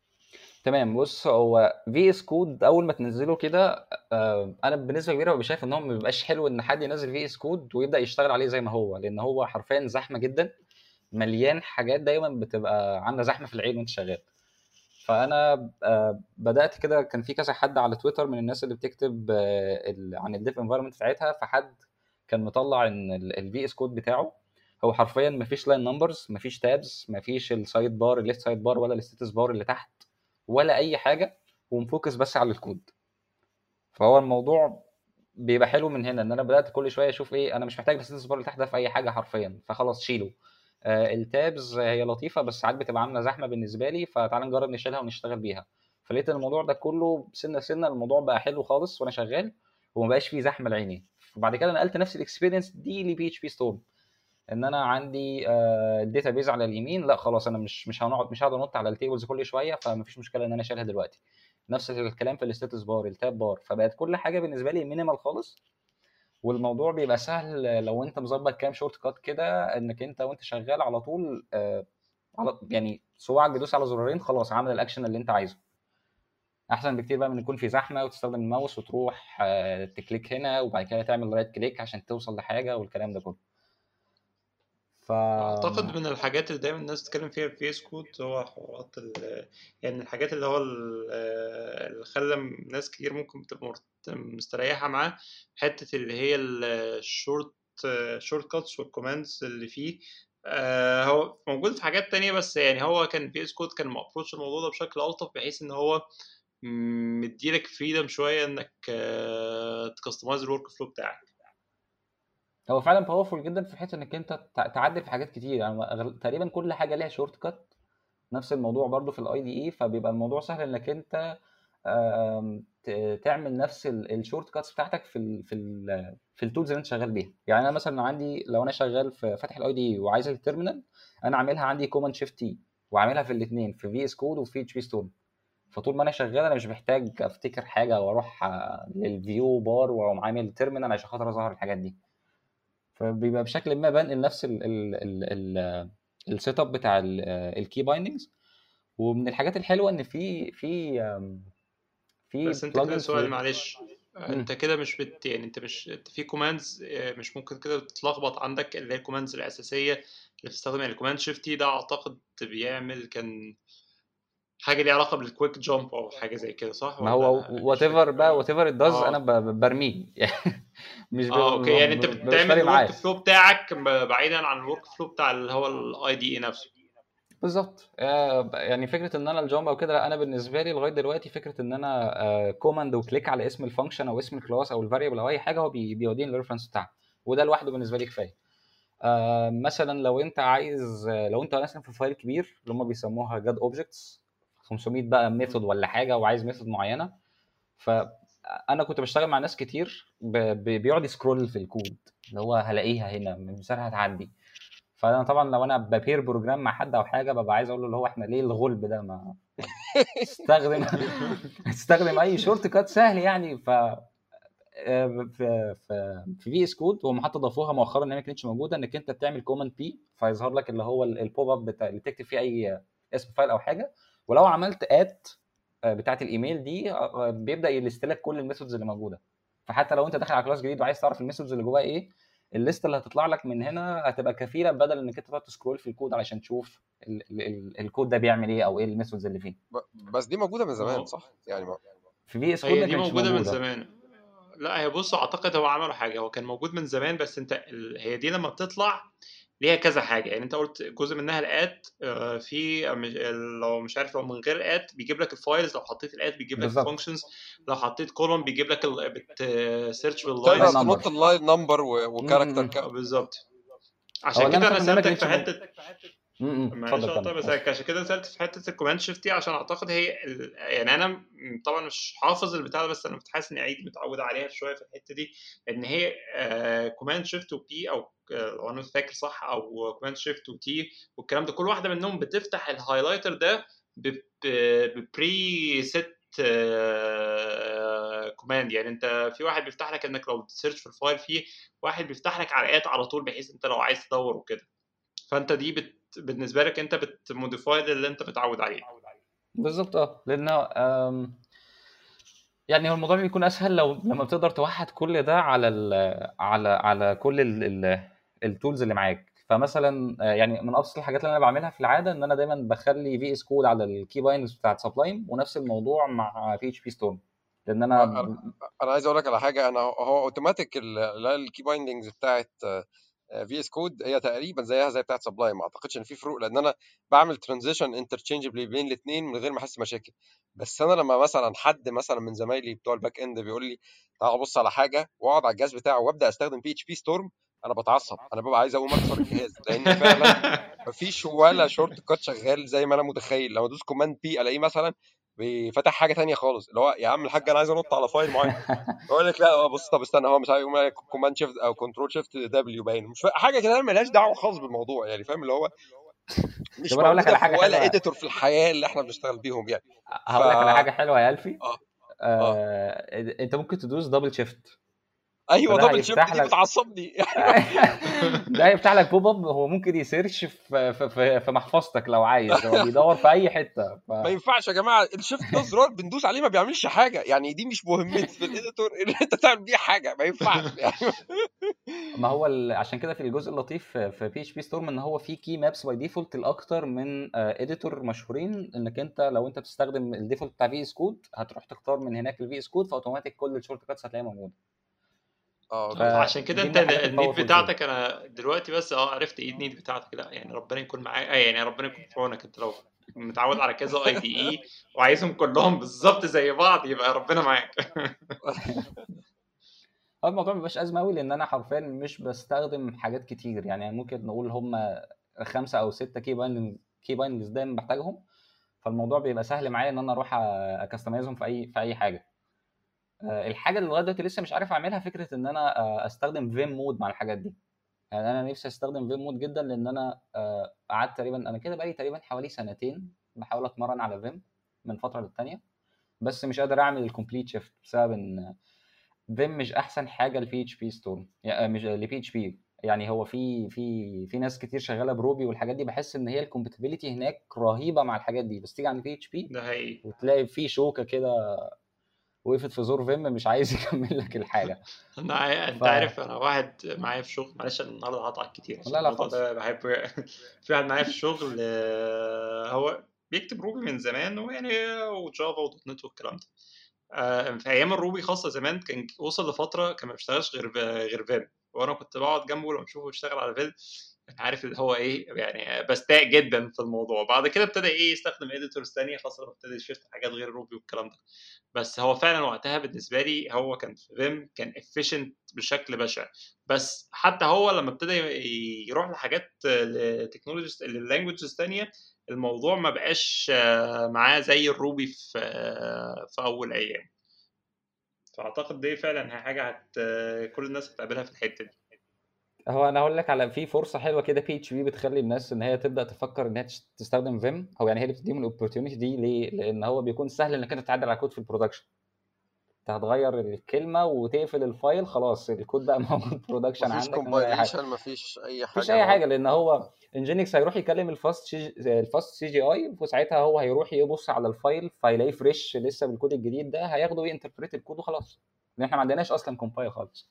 تمام بص هو في اس كود اول ما تنزله كده آه، انا بنسبه كبيره ببقى شايف ان هو ما بيبقاش حلو ان حد ينزل في اس كود ويبدا يشتغل عليه زي ما هو لان هو حرفيا زحمه جدا مليان حاجات دايما بتبقى عامله زحمه في العين وانت شغال فانا آه، بدات كده كان في كذا حد على تويتر من الناس اللي بتكتب آه، عن الديف انفايرمنت بتاعتها فحد كان مطلع ان الفي اس كود بتاعه هو حرفيا مفيش لاين نمبرز مفيش تابز مفيش السايد بار الليفت سايد بار ولا الستاتس بار اللي تحت ولا اي حاجه ومفوكس بس على الكود فهو الموضوع بيبقى حلو من هنا ان انا بدات كل شويه اشوف ايه انا مش محتاج الستاتس بار اللي تحت ده في اي حاجه حرفيا فخلاص شيله آه التابز هي لطيفه بس ساعات بتبقى عامله زحمه بالنسبه لي فتعالى نجرب نشيلها ونشتغل بيها فلقيت ان الموضوع ده كله سنه سنه الموضوع بقى حلو خالص وانا شغال وما بقاش فيه زحمه لعيني وبعد كده نقلت نفس الاكسبيرينس دي لبي اتش بي ستورم ان انا عندي الداتا بيز على اليمين لا خلاص انا مش مش هنقعد مش هقعد انط على التيبلز كل شويه فمفيش مشكله ان انا اشيلها دلوقتي نفس الكلام في الستاتس بار التاب بار فبقت كل حاجه بالنسبه لي مينيمال خالص والموضوع بيبقى سهل لو انت مظبط كام شورت كات كده انك انت وانت شغال على طول آه على يعني صباعك بيدوس على زرارين خلاص عامل الاكشن اللي انت عايزه احسن بكتير بقى من يكون في زحمه وتستخدم الماوس وتروح آه تكليك هنا وبعد كده تعمل رايت كليك عشان توصل لحاجه والكلام ده كله ف اعتقد من الحاجات اللي دايما الناس بتتكلم فيها في اس كود هو حوارات يعني الحاجات اللي هو اللي خلى ناس كتير ممكن تبقى مستريحه معاه حته اللي هي الشورت شورت كاتس والكوماندز اللي فيه آه هو موجود في حاجات تانية بس يعني هو كان في اس كود كان مابروتش الموضوع ده بشكل الطف بحيث ان هو مديلك فريدم شويه انك آه تكستمايز الورك فلو بتاعك هو فعلا باورفول جدا في حته انك انت تعدل في حاجات كتير يعني تقريبا كل حاجه ليها شورت كات نفس الموضوع برضو في الاي دي اي فبيبقى الموضوع سهل انك انت تعمل نفس الشورت كاتس بتاعتك في ال في ال في التولز اللي انت شغال بيها يعني انا مثلا عندي لو انا شغال في فاتح الاي دي وعايز التيرمينال انا عاملها عندي كوماند شيفت تي وعاملها في الاثنين في في اس كود وفي اتش بي ستورم فطول ما انا شغال انا مش محتاج افتكر حاجه واروح للفيو بار واقوم عامل تيرمينال عشان خاطر اظهر الحاجات دي فبيبقى بشكل ما بنقل نفس السيت اب بتاع الكي بايندنجز ومن الحاجات الحلوه ان في في في بس انت كده سؤال معلش انت كده مش بت يعني انت مش انت في كوماندز مش ممكن كده تتلخبط عندك اللي هي الكوماندز الاساسيه اللي بتستخدم يعني الكوماند شيفتي ده اعتقد بيعمل كان حاجه ليها علاقه بالكويك جامب او حاجه زي كده صح ما هو وات ايفر بقى وات ايفر داز انا برميه مش اه اوكي يعني انت بتعمل الورك فلو بتاعك بعيدا عن الورك فلو بتاع اللي هو الاي دي اي نفسه بالظبط يعني فكره ان انا الجامب او كده انا بالنسبه لي لغايه دلوقتي فكره ان انا كوماند وكليك على اسم الفانكشن او اسم الكلاس او الفاريبل او اي حاجه هو بيوديني الريفرنس بتاعها وده لوحده بالنسبه لي كفايه مثلا لو انت عايز لو انت مثلا في فايل كبير اللي هم بيسموها جاد اوبجكتس 500 بقى ميثود ولا حاجه وعايز ميثود معينه ف انا كنت بشتغل مع ناس كتير ب... ب... بيقعد يسكرول في الكود اللي هو هلاقيها هنا مثالها هتعدي فانا طبعا لو انا ببير بروجرام مع حد او حاجه ببقى عايز اقول له اللي هو احنا ليه الغلب ده ما استخدم استخدم اي شورت كات سهل يعني ف آه، في في في في اس كود هم حتى ضافوها مؤخرا ان هي ما كانتش موجوده انك انت بتعمل كوماند بي فيظهر لك اللي هو البوب اب بتاع اللي تكتب فيه اي اسم فايل او حاجه ولو عملت ات بتاعت الايميل دي آه، بيبدا يلست لك كل الميثودز اللي موجوده فحتى لو انت داخل على كلاس جديد وعايز تعرف الميثودز اللي جواها ايه الليست اللي هتطلع لك من هنا هتبقى كفيله بدل انك انت تقعد تسكرول في الكود علشان تشوف ال ال ال الكود ده بيعمل ايه او ايه الميثودز اللي فيه ب- بس دي موجوده من زمان صح يعني ما- في في اس كود هي ما دي كانتش موجودة من موجوده زمان لا هي بص اعتقد هو عملوا حاجة هو كان موجود من زمان بس انت ال... هي دي لما بتطلع ليها كذا حاجة يعني انت قلت جزء منها الات آه، في مش- لو مش عارف لو من غير الات بيجيب لك الفايلز لو حطيت الات بيجيب لك بالظبط. الفانكشنز لو حطيت كولوم بيجيب لك ال... بتسيرش تقدر لاين باللاينز نمبر. تنط اللاين نمبر وكاركتر مم. كام بالظبط هو عشان اللي كده انا انا فاكره ان هي ما سألتك كانتش في موجودة. حتة م- م. معلش اتفضل اه طيب كمل بس عشان كده سألت في حتة الكوماند شيفت دي عشان اعتقد هي ال... يعني انا م- طبعا مش حافظ البتاع ده بس انا كنت حاسس اني عيد متعود عليها شوية في الحتة دي ان هي كوماند شيفت وبي او آه، لو انا فاكر صح او كوماند شيفت وتي والكلام ده كل واحدة منهم بتفتح الهايلايتر ده ببري سيت كوماند يعني انت في واحد بيفتح لك انك لو تسيرش في الفايل فيه واحد بيفتح لك علقات على طول بحيث انت لو عايز تدور وكده فانت دي بت... بالنسبه لك انت بتموديفاي اللي انت متعود عليه بالظبط اه لانه آم، يعني هو الموضوع بيكون اسهل لو لما بتقدر توحد كل ده على ال على على كل التولز اللي معاك فمثلا آه، يعني من ابسط الحاجات اللي انا بعملها في العاده ان انا دايما بخلي في اس كود على الكي بايندز بتاعت سبلايم ونفس الموضوع مع بي اتش بي ستورم لان انا انا أنا عايز اقول لك على حاجه انا هو اوتوماتيك الكي بايندنجز بتاعت في اس كود هي تقريبا زيها زي بتاعت سبلايم ما اعتقدش ان في فروق لان انا بعمل ترانزيشن انترتشينجبلي بين الاثنين من غير ما احس مشاكل بس انا لما مثلا حد مثلا من زمايلي بتوع الباك اند بيقول لي تعال بص على حاجه واقعد على الجهاز بتاعه وابدا استخدم بي اتش بي ستورم انا بتعصب انا ببقى عايز اقوم اكسر الجهاز لان فعلا مفيش ولا شورت كات شغال زي ما انا متخيل لما ادوس كوماند بي الاقيه مثلا بيفتح حاجه تانية خالص اللي هو يا عم الحاج انا عايز انط على فايل معين يقول لك لا هو بص طب استنى هو مش عارف يقوم كوماند شيفت او كنترول شيفت دبليو باين مش فا- حاجه كده مالهاش دعوه خالص بالموضوع يعني فاهم اللي هو مش طب انا اقول لك موجوده على في حاجه ولا حلوه اديتور في الحياه اللي احنا بنشتغل بيهم يعني هقول لك على ف- حاجه حلوه يا الفي اه اه آه، انت ممكن تدوس دبل شيفت ايوه فده دبل شيفت هيفتح دي لك بتعصبني ده هيفتح لك بوب اب هو ممكن يسيرش في في في, في محفظتك لو عايز هو بيدور في اي حته ف... ما ينفعش يا جماعه الشيفت ده زرار بندوس عليه ما بيعملش حاجه يعني دي مش مهمتي في الاديتور ان انت تعمل بيه حاجه ما ينفعش يعني ما هو ال... عشان كده في الجزء اللطيف في- في بي اتش بي ستورم ان هو في كي مابس باي ديفولت لاكتر من اديتور مشهورين انك انت لو انت بتستخدم الديفولت بتاع في اس كود هتروح تختار من هناك الفي اس كود فاوتوماتيك كل الشورت كاتس هتلاقيها موجوده اه ف... اوكي عشان كده دي انت من الحاجات النيد الباورفul فيها بتاعتك انا دلوقتي بس اه عرفت ايه النيد بتاعتك لا يعني ربنا يكون معاك آه يعني ربنا يكون في عونك انت لو متعود على كذا اي دي اي وعايزهم كلهم بالظبط زي بعض يبقى ربنا معاك هو الموضوع مبيبقاش ازمه قوي لان انا حرفيا مش بستخدم حاجات كتير يعني ممكن نقول هم خمسه او سته كي بايندنج كي بايندنجز دايما بحتاجهم فالموضوع بيبقى سهل معايا ان انا اروح اكستمايزهم في اي في اي حاجه آه، الحاجه اللي لغايه دلوقتي لسه مش عارف اعملها فكره ان انا آه، استخدم فيم مود مع الحاجات دي يعني انا نفسي استخدم فيم مود جدا لان انا آه، قعدت تقريبا انا كده بقالي تقريبا حوالي سنتين بحاول اتمرن على فيم من فتره للتانيه بس مش قادر اعمل الكومبليت شيفت بسبب ان فيم مش احسن حاجه لبي اتش بي ستورم يعني مش لبي اتش بي يعني هو في في في ناس كتير شغاله بروبي والحاجات دي بحس ان هي الكومباتيبيليتي هناك رهيبه مع الحاجات دي بس تيجي عند بي اتش بي ده حقيقي وتلاقي في شوكه كده وقفت في زور فيم مش عايز يكمل لك الحاجه انا عا- انت ف عارف انا واحد معايا في شغل معلش انا النهارده هقطعك كتير عشان لا لا الموضوع خالص ده بحب في واحد معايا في الشغل آه، هو بيكتب روبي من زمان ويعني وجافا ودوت نت والكلام ده آه، في ايام الروبي خاصه زمان كان وصل لفتره كان ما بيشتغلش غير غير فيم وانا كنت بقعد جنبه لما اشوفه بيشتغل على فيم عارف اللي هو ايه يعني بستاء جدا في الموضوع بعد كده ابتدى ايه يستخدم اديتورز تانية خاصه لما ابتدى يشفت حاجات غير روبي والكلام ده بس هو فعلا وقتها بالنسبه لي هو كان في فيم كان efficient بشكل بشع بس حتى هو لما ابتدى يروح لحاجات لتكنولوجيز للانجوجز تانية الموضوع ما بقاش آه، معاه زي الروبي في آه، في اول ايام فاعتقد دي فعلا هي حاجه هت كل الناس هتقابلها في الحته دي هو انا هقول لك على في فرصه حلوه كده بي اتش بي بتخلي الناس ان هي تبدا تفكر ان هي تش- تستخدم فيم او يعني هي اللي بتديهم الاوبورتيونيتي دي ليه؟ لان هو بيكون سهل انك انت تعدل على الكود في البرودكشن انت هتغير الكلمه وتقفل الفايل خلاص الكود بقى موجود برودكشن مفيش عندك من غير اي حاجه كومبايليشن مفيش اي حاجه مفيش اي هو حاجه لان هو انجينكس هيروح يكلم الفاست شي... الفاست سي جي اي وساعتها هو هيروح يبص على الفايل فيلاقيه فريش لسه بالكود الجديد ده هياخده وينتربريت الكود وخلاص لان احنا ما عندناش اصلا كومبايل خالص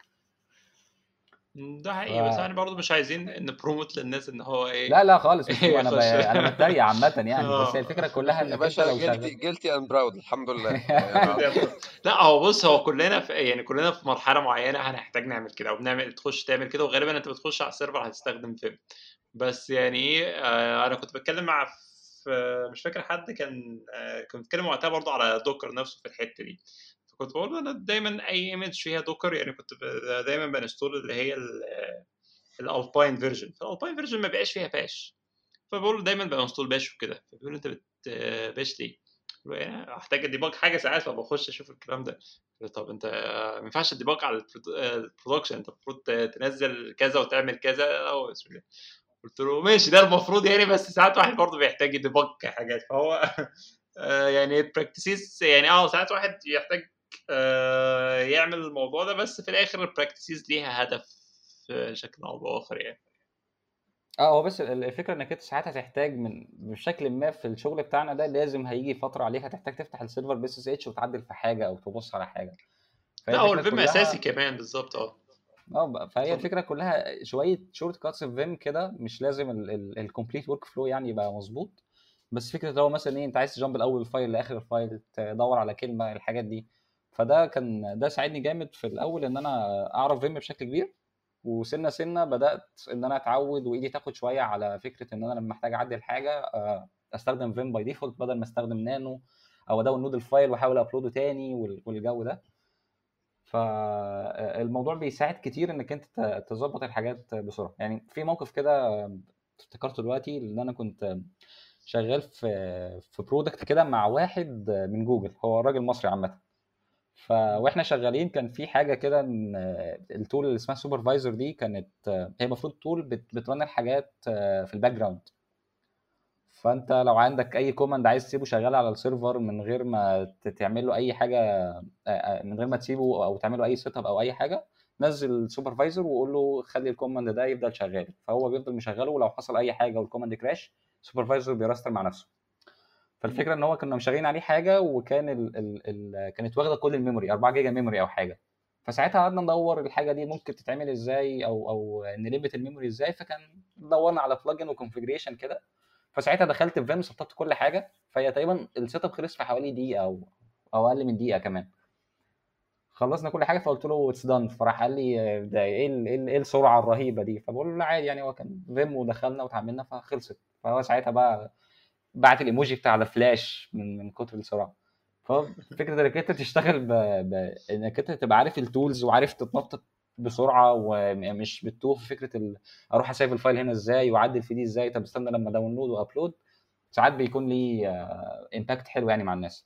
ده ف... حقيقي بس احنا برضه مش عايزين نبروموت للناس ان هو ايه لا لا خالص مش كده انا ب... يخش انا بتريق عامه يعني بس هي اه الفكره كلها يا انك انت باشا لو جيلتي شغال جيلتي اند براود الحمد لله يعني لا هو بص هو كلنا في يعني كلنا في مرحله معينه هنحتاج نعمل كده او بنعمل تخش تعمل كده وغالبا انت بتخش على السيرفر هتستخدم فيم بس يعني ايه آه انا كنت بتكلم مع في مش فاكر حد كان آه كنت بتكلم وقتها برضه على دوكر نفسه في الحته دي فكنت بقول له انا دايما اي ايمج فيها دوكر يعني كنت ب- دايما بنستول اللي هي الالباين فيرجن فالالباين فيرجن ما بقاش فيها باش فبقول له دايما بنستول باش وكده فبيقول لي انت بت باش ليه؟ بقول له يعني احتاج اديباج حاجه ساعات فبخش اشوف الكلام ده قلت له طب انت ما ينفعش تديباج على البرود- البرودكشن انت المفروض تنزل كذا وتعمل كذا أو بسم الله. قلت له ماشي ده المفروض يعني بس ساعات واحد برضه بيحتاج يديباج حاجات فهو آه، يعني البراكتسيز يعني اه ساعات واحد يحتاج آه، يعمل الموضوع ده بس في الاخر البراكتسيز ليها هدف بشكل او باخر يعني اه هو بس ال- الفكره انك انت ساعات هتحتاج من بشكل ما في الشغل بتاعنا ده لازم هيجي فتره عليك هتحتاج تفتح السيرفر بس اس اتش وتعدل في حاجه او تبص على حاجه فهي لا هو الفكره الفيم اساسي كلها كمان بالظبط اه اه بقى- فهي اتفضل الفكره كلها شويه شورت كاتس في فيم كده مش لازم الكومبليت ورك فلو يعني يبقى مظبوط بس فكره لو مثلا ايه انت عايز تجامب الاول الفايل لاخر الفايل تدور على كلمه الحاجات دي فده كان ده ساعدني جامد في الاول ان انا اعرف فيم بشكل كبير وسنه سنه بدات ان انا اتعود وايدي تاخد شويه على فكره ان انا لما محتاج اعدل حاجه آه، استخدم فيم باي ديفولت بدل ما استخدم نانو او اداونلود الفايل واحاول ابلوده تاني وال- والجو ده فالموضوع بيساعد كتير انك انت ت- تظبط الحاجات بسرعه يعني في موقف كده افتكرته دلوقتي ان انا كنت شغال في في برودكت كده مع واحد من جوجل هو راجل مصري عامه ف واحنا شغالين كان في حاجه كده ان التول اللي اسمها سوبرفايزر دي كانت هي المفروض تول بت- بترن الحاجات في الباك جراوند فانت لو عندك اي كوماند عايز تسيبه شغال على السيرفر من غير ما ت- تعمل له اي حاجه آه، آه، من غير ما تسيبه او تعمل له اي سيت اب او اي حاجه نزل السوبرفايزر وقول له خلي الكوماند ده يفضل شغال فهو بيفضل مشغله ولو حصل اي حاجه والكوماند كراش السوبرفايزر بيراستر مع نفسه فالفكره ان هو كنا مشغلين عليه حاجه وكان ال ال ال كانت واخده كل الميموري 4 جيجا ميموري او حاجه فساعتها قعدنا ندور الحاجه دي ممكن تتعمل ازاي او او نليمت الميموري ازاي فكان دورنا على بلجن وكونفجريشن كده فساعتها دخلت في فيم سطبت كل حاجه فهي تقريبا السيت اب خلص في حوالي دقيقه او او اقل من دقيقه كمان خلصنا كل حاجه فقلت له اتس دان فراح قال لي آه، ده ايه ال- ايه ال- إيه السرعه الرهيبه دي فبقول له لا عادي يعني هو كان فيم ودخلنا وتعاملنا فخلصت فهو ساعتها بقى بعت الايموجي بتاع الفلاش من من كتر السرعه ففكره انك انت تشتغل ب... ب... انك انت تبقى عارف التولز وعارف تتنطط بسرعه ومش بتتوه في فكره ال... اروح اسيف الفايل هنا ازاي واعدل في دي ازاي طب استنى لما داونلود وابلود ساعات بيكون ليه امباكت حلو يعني مع الناس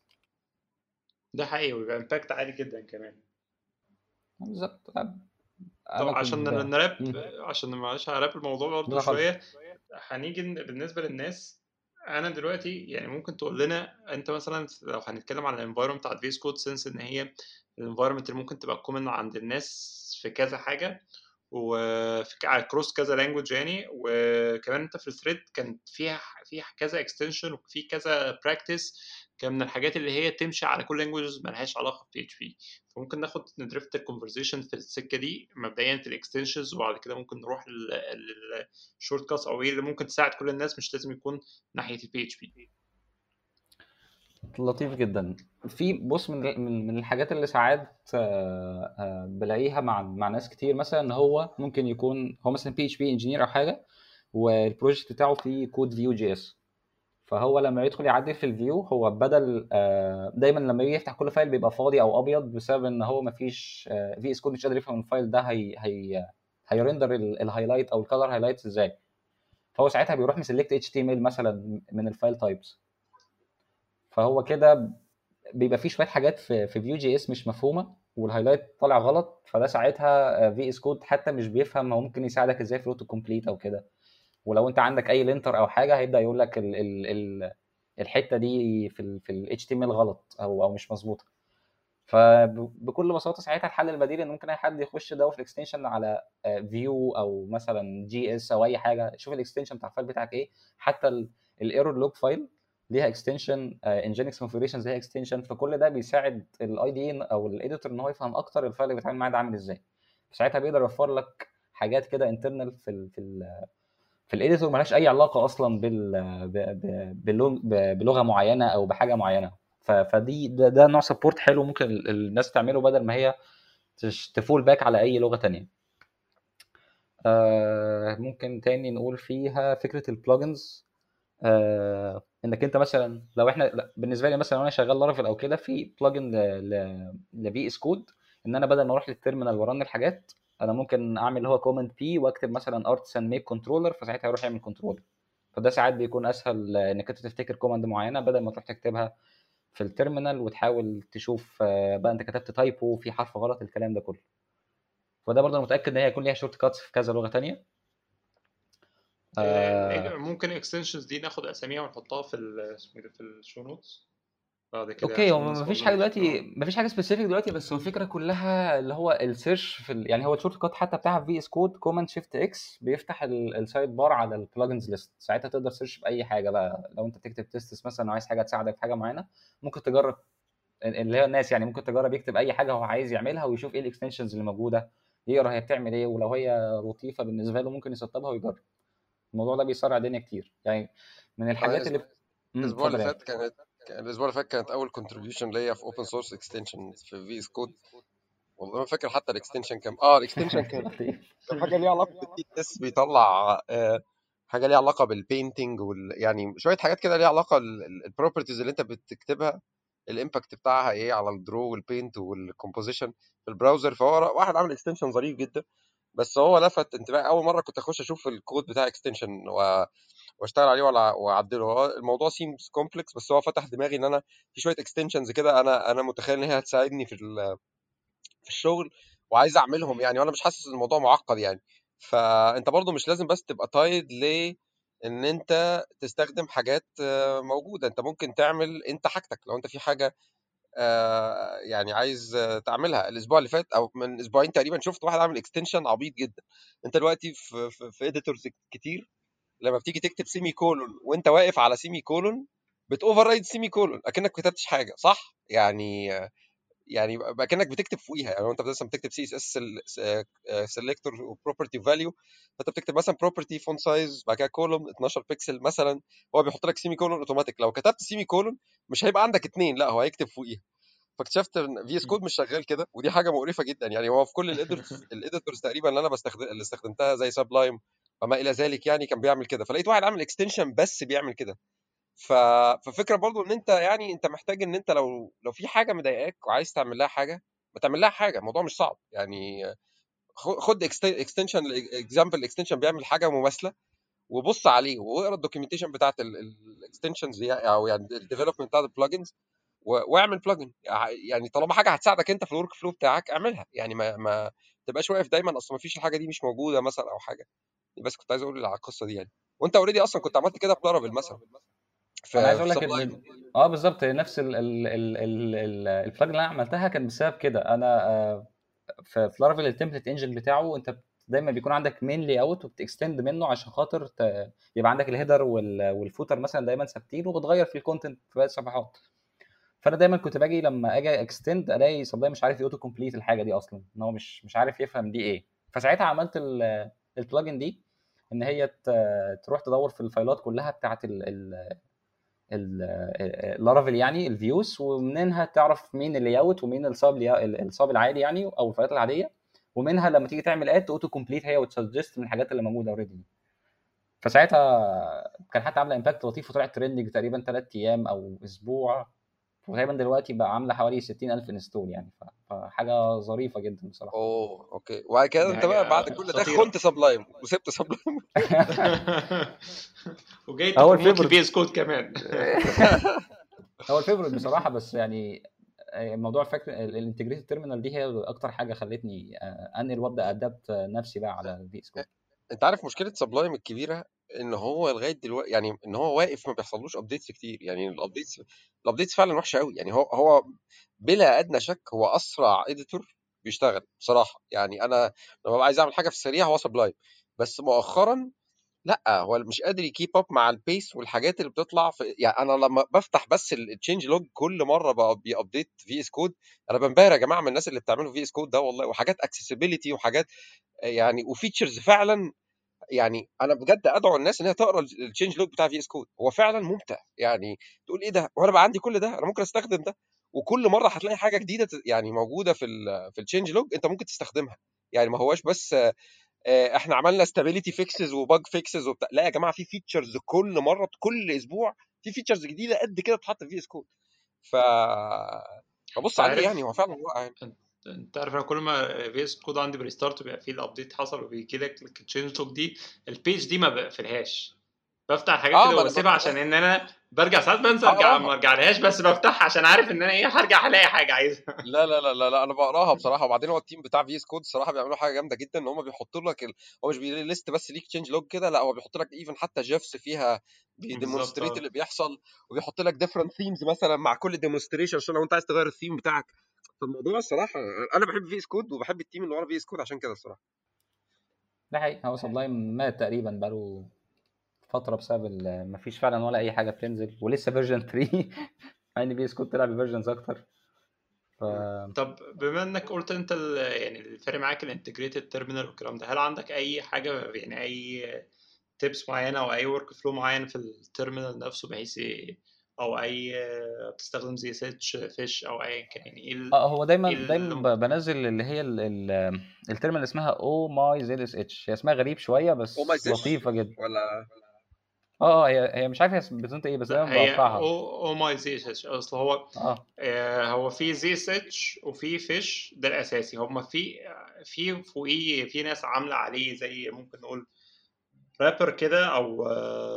ده حقيقي ويبقى امباكت عالي جدا كمان بالظبط طب انا عشان كنت نراب مم. عشان معلش هراب الموضوع برضه لا خالص شويه هنيجي ن- بالنسبه للناس انا دلوقتي يعني ممكن تقول لنا انت مثلا لو هنتكلم على الانفايرمنت بتاعت فيس كود سنس ان هي الانفايرمنت اللي ممكن تبقى كومن عند الناس في كذا حاجه وفي ك- على كروس كذا لانجوج يعني وكمان انت في الثريد كان فيها فيها كذا اكستنشن وفي كذا براكتس كان من الحاجات اللي هي تمشي على كل لانجوجز ملهاش علاقه بي اتش بي فممكن ناخد ندرفت الكونفرزيشن في السكه دي مبدئيا في الاكستنشنز وبعد كده ممكن نروح للشورت كاتس او ايه اللي ممكن تساعد كل الناس مش لازم يكون ناحيه البي اتش بي لطيف جدا في بص من من من الحاجات اللي ساعات آه، آه، بلاقيها مع مع ناس كتير مثلا ان هو ممكن يكون هو مثلا بي اتش بي انجينير او حاجه والبروجكت بتاعه فيه كود فيو جي اس فهو لما يدخل يعدل في الفيو هو بدل آه، دايما لما يجي يفتح كل فايل بيبقى فاضي او ابيض بسبب ان هو مفيش في اس كود مش قادر يفهم الفايل ده هي هي هيرندر الهايلايت او الكالر هايلايتس ازاي فهو ساعتها بيروح مسلكت اتش تي ام ال مثلا من الفايل تايبس فهو كده بيبقى فيه شويه حاجات في في فيو جي اس مش مفهومه والهايلايت طالع غلط فده ساعتها في اس كود حتى مش بيفهم هو ممكن يساعدك ازاي في الاوتو كومبليت او كده ولو انت عندك اي لينتر او حاجه هيبدا يقول لك ال ال ال الحته دي في ال في ال HTML غلط او او مش مظبوطه فبكل بساطه ساعتها الحل البديل ان ممكن اي حد يخش يدور في الاكستنشن على فيو او مثلا جي اس او اي حاجه شوف الاكستنشن بتاع الفايل بتاعك ايه حتى الايرور لوج فايل ليها اكستنشن انجينكس كونفيجريشنز ليها اكستنشن فكل ده بيساعد الاي دي او الايديتور ان هو يفهم اكتر الفايل اللي بيتعامل معاه ده عامل ازاي ساعتها بيقدر يوفر لك حاجات كده انترنال في ال في ال في الايديتور ملهاش اي علاقه اصلا بال بلغه معينه او بحاجه معينه فدي ده, ده نوع سبورت حلو ممكن الناس تعمله بدل ما هي تفول باك على اي لغه تانية آه ممكن تاني نقول فيها فكره البلجنز آه انك انت مثلا لو احنا بالنسبه لي مثلا وانا شغال لارافيل او كده في بلجن لبي اس كود ان انا بدل ما اروح للتيرمينال ورن الحاجات انا ممكن اعمل اللي هو كومنت بي واكتب مثلا ارتسن ميك كنترولر فساعتها يروح يعمل كنترول فده ساعات بيكون اسهل انك انت تفتكر كوماند معينه بدل ما تروح تكتبها في التيرمينال وتحاول تشوف بقى انت كتبت تايبو في حرف غلط الكلام ده كله فده برضه انا متاكد ان هي هيكون ليها شورت كاتس في كذا لغه تانية آه ممكن الاكستنشنز دي ناخد اساميها ونحطها في في الشو نوتس بعد كده اوكي هو مفيش حاجه دلوقتي مفيش حاجه سبيسيفيك دلوقتي بس هو الفكره كلها اللي هو السيرش في ال... يعني هو الشورت كات حتى بتاعها في اس كود كوماند شيفت اكس بيفتح السايد بار على البلجنز ليست ساعتها تقدر سيرش في اي حاجه بقى لو انت بتكتب تيستس مثلا وعايز حاجه تساعدك في حاجه معينه ممكن تجرب اللي هي الناس يعني ممكن تجرب يكتب اي حاجه هو عايز يعملها ويشوف ايه الاكستنشنز اللي موجوده يقرا هي بتعمل ايه ولو هي لطيفه بالنسبه له ممكن يسطبها ويجرب الموضوع ده بيسرع الدنيا كتير يعني من الحاجات اللي الاسبوع اللي فات كانت الاسبوع اللي فات كانت اول كونتريبيوشن ليا في اوبن سورس اكستنشن في في اس كود والله ما فاكر حتى الاكستنشن كام اه الاكستنشن كان كان حاجه ليها علاقه بالدي اس بيطلع آه حاجه ليها علاقه بالبينتنج وال يعني شويه حاجات كده ليها علاقه البروبرتيز اللي انت بتكتبها الامباكت بتاعها ايه على الدرو والبينت والكومبوزيشن في البراوزر فهو واحد عامل اكستنشن ظريف جدا بس هو لفت انتباهي اول مره كنت اخش اشوف الكود بتاع اكستنشن و... واشتغل عليه واعدله هو الموضوع سيمز كومبلكس بس هو فتح دماغي ان انا في شويه اكستنشنز كده انا انا متخيل ان هي هتساعدني في في الشغل وعايز اعملهم يعني وانا مش حاسس ان الموضوع معقد يعني فانت برضو مش لازم بس تبقى تايد ل ان انت تستخدم حاجات موجوده انت ممكن تعمل انت حاجتك لو انت في حاجه يعني عايز تعملها الاسبوع اللي فات او من اسبوعين تقريبا شفت واحد عامل اكستنشن عبيط جدا انت دلوقتي في في, في اديتورز كتير لما بتيجي تكتب سيمي كولون وانت واقف على سيمي كولون بتوفر رايد سيمي كولون اكنك ما كتبتش حاجه صح يعني يعني اكنك بتكتب فوقيها يعني انت مثلا بتكتب سي اس اس سيلكتور وبروبرتي فاليو فانت بتكتب مثلا بروبرتي فون سايز بعد كده كولوم 12 بكسل مثلا هو بيحط لك سيمي كولون اوتوماتيك لو كتبت سيمي كولون مش هيبقى عندك اثنين لا هو هيكتب فوقيها فاكتشفت ان في اس كود مش شغال كده ودي حاجه مقرفه جدا يعني هو في كل الاديتورز الاديتورز تقريبا اللي انا بستخدم اللي استخدمتها زي سبلايم وما الى ذلك يعني كان بيعمل كده فلقيت واحد عامل اكستنشن بس بيعمل كده ف... ففكره برضو ان انت يعني انت محتاج ان انت لو لو في حاجه مضايقاك وعايز تعمل لها حاجه ما تعمل لها حاجه الموضوع مش صعب يعني خد اكستنشن اكزامبل الاكستنشن بيعمل حاجه مماثله وبص عليه واقرا الدوكيومنتيشن بتاعت الاكستنشنز او يعني الديفلوبمنت بتاعت البلجنز واعمل بلجن يعني طالما حاجه هتساعدك انت في الورك فلو بتاعك اعملها يعني ما ما تبقاش واقف دايما اصل ما فيش الحاجه دي مش موجوده مثلا او حاجه بس كنت عايز اقول على القصه دي يعني وانت اوريدي اصلا كنت عملت كده في لارافيل مثلا انا عايز اقول لك ان اه بالظبط نفس ال ال ال ال ال البلاج اللي انا عملتها كان بسبب كده انا آه في لارافيل التمبلت انجن بتاعه انت دايما بيكون عندك مين لي اوت وبتكستند منه عشان خاطر ت... يبقى عندك الهيدر وال... والفوتر مثلا دايما ثابتين وبتغير في الكونتنت في باقي الصفحات فانا دايما كنت باجي لما اجي اكستند الاقي صدق مش عارف يوتو كومبليت الحاجه دي اصلا ان هو مش مش عارف يفهم دي ايه فساعتها عملت البلجن دي ان هي تروح تدور في الفايلات كلها بتاعت ال ال اللارافيل يعني الفيوز ومنها تعرف مين اللي اوت ومين الصاب الصاب العادي يعني او الفايلات العاديه ومنها لما تيجي تعمل اد اوتو كومبليت هي وتسجست من الحاجات اللي موجوده اوريدي فساعتها كان حتى عامله امباكت لطيف وطلعت ترندنج تقريبا ثلاث ايام او اسبوع وتقريبا دلوقتي بقى عامله حوالي 60000 انستول يعني فحاجه ظريفه جدا بصراحه اوه اوكي وبعد كده انت بقى بعد كل ده خنت سبلايم وسبت سبلايم وجاي تقول في اس كود كمان هو الفيفورت بصراحه بس يعني آه، موضوع فكره الانتجريتد تيرمينال دي هي اكتر حاجه خلتني آه، انقل وابدا ادابت نفسي بقى على الفي اس كود انت عارف مشكله سبلايم الكبيره ان هو لغايه دلوقتي يعني ان هو واقف ما بيحصلوش ابديتس كتير يعني الابديتس الابديتس فعلا وحشه قوي يعني هو هو بلا ادنى شك هو اسرع اديتور بيشتغل بصراحه يعني انا لما ببقى عايز اعمل حاجه في السريع هو سبلايم بس مؤخرا لا هو مش قادر يكيب اب مع البيس والحاجات اللي بتطلع في يعني انا لما بفتح بس التشينج لوج كل مره بقى بيابديت في اس كود انا بنبهر يا جماعه من الناس اللي بتعمله في اس كود ده والله وحاجات اكسسبيليتي وحاجات يعني وفيتشرز فعلا يعني انا بجد ادعو الناس ان هي تقرا التشينج لوج بتاع في اس كود هو فعلا ممتع يعني تقول ايه ده وانا بقى عندي كل ده انا ممكن استخدم ده وكل مره هتلاقي حاجه جديده يعني موجوده في ال في التشينج لوج انت ممكن تستخدمها يعني ما هواش بس احنا عملنا ستابيليتي فيكسز وباج فيكسز وبتاع لا يا جماعه في فيتشرز كل مره كل اسبوع في فيتشرز جديده قد كده بتتحط في اس كود ف فبص عليه يعني هو فعلا واقع يعني انت عارف انا كل ما في اس كود عندي بريستارت بيبقى فيه الابديت حصل وبيجي لك التشينج لوج دي البيج دي ما بقفلهاش بفتح الحاجات اه كده ما انا وبسيبها عشان ان انا برجع ساعات بنسى اه ارجع ما اه ارجعلهاش بس بفتحها عشان عارف ان انا ايه هرجع الاقي حاجه عايزها لا لا لا لا لا انا بقراها بصراحه وبعدين هو التيم بتاع في اس كود الصراحه بيعملوا حاجه جامده جدا ان هم بيحطوا لك ال... هو مش بيليست بس ليك تشينج لوج كده لا هو بيحط لك ايفن حتى جيفس فيها بالظبط بيديمونستريت اه اللي بيحصل وبيحط لك ديفرنت ثيمز مثلا مع كل ديمونستريشن عشان لو انت عايز تغير الثيم بتاعك فالموضوع الصراحه انا بحب في اس كود وبحب التيم اللي ورا في اس كود عشان كده الصراحه ده حقيقي هو سبلايم مات تقريبا بقاله فتره بسبب ال- مفيش فعلا ولا اي حاجه بتنزل ولسه فيرجن 3 مع ان بي اس كود طلع بفيرجنز اكتر ف مم. طب بما انك قلت انت ال- يعني الفرق معاك الانتجريتد تيرمينال والكلام ده هل عندك اي حاجه يعني اي تيبس معينه او اي ورك فلو معين في التيرمينال نفسه بحيث ي- او اي بتستخدم زي سيتش فيش او اي كان يعني ايه ال- اه هو دايما ايه دايما ال- ب- بنزل اللي هي ال- ال- الترم اللي اسمها او ماي زد اس اتش هي اسمها غريب شويه او ماي بس زيش لطيفه جدا ولا اه اه هي هي مش عارف هي بتنطق ايه بس لا دايما هي بقطعها او او ماي زي اتش اصل هو اه آه، هو في زي اس اتش وفي فيش ده الاساسي هما في في فوقيه في ناس عامله عليه زي ممكن نقول رابر كده او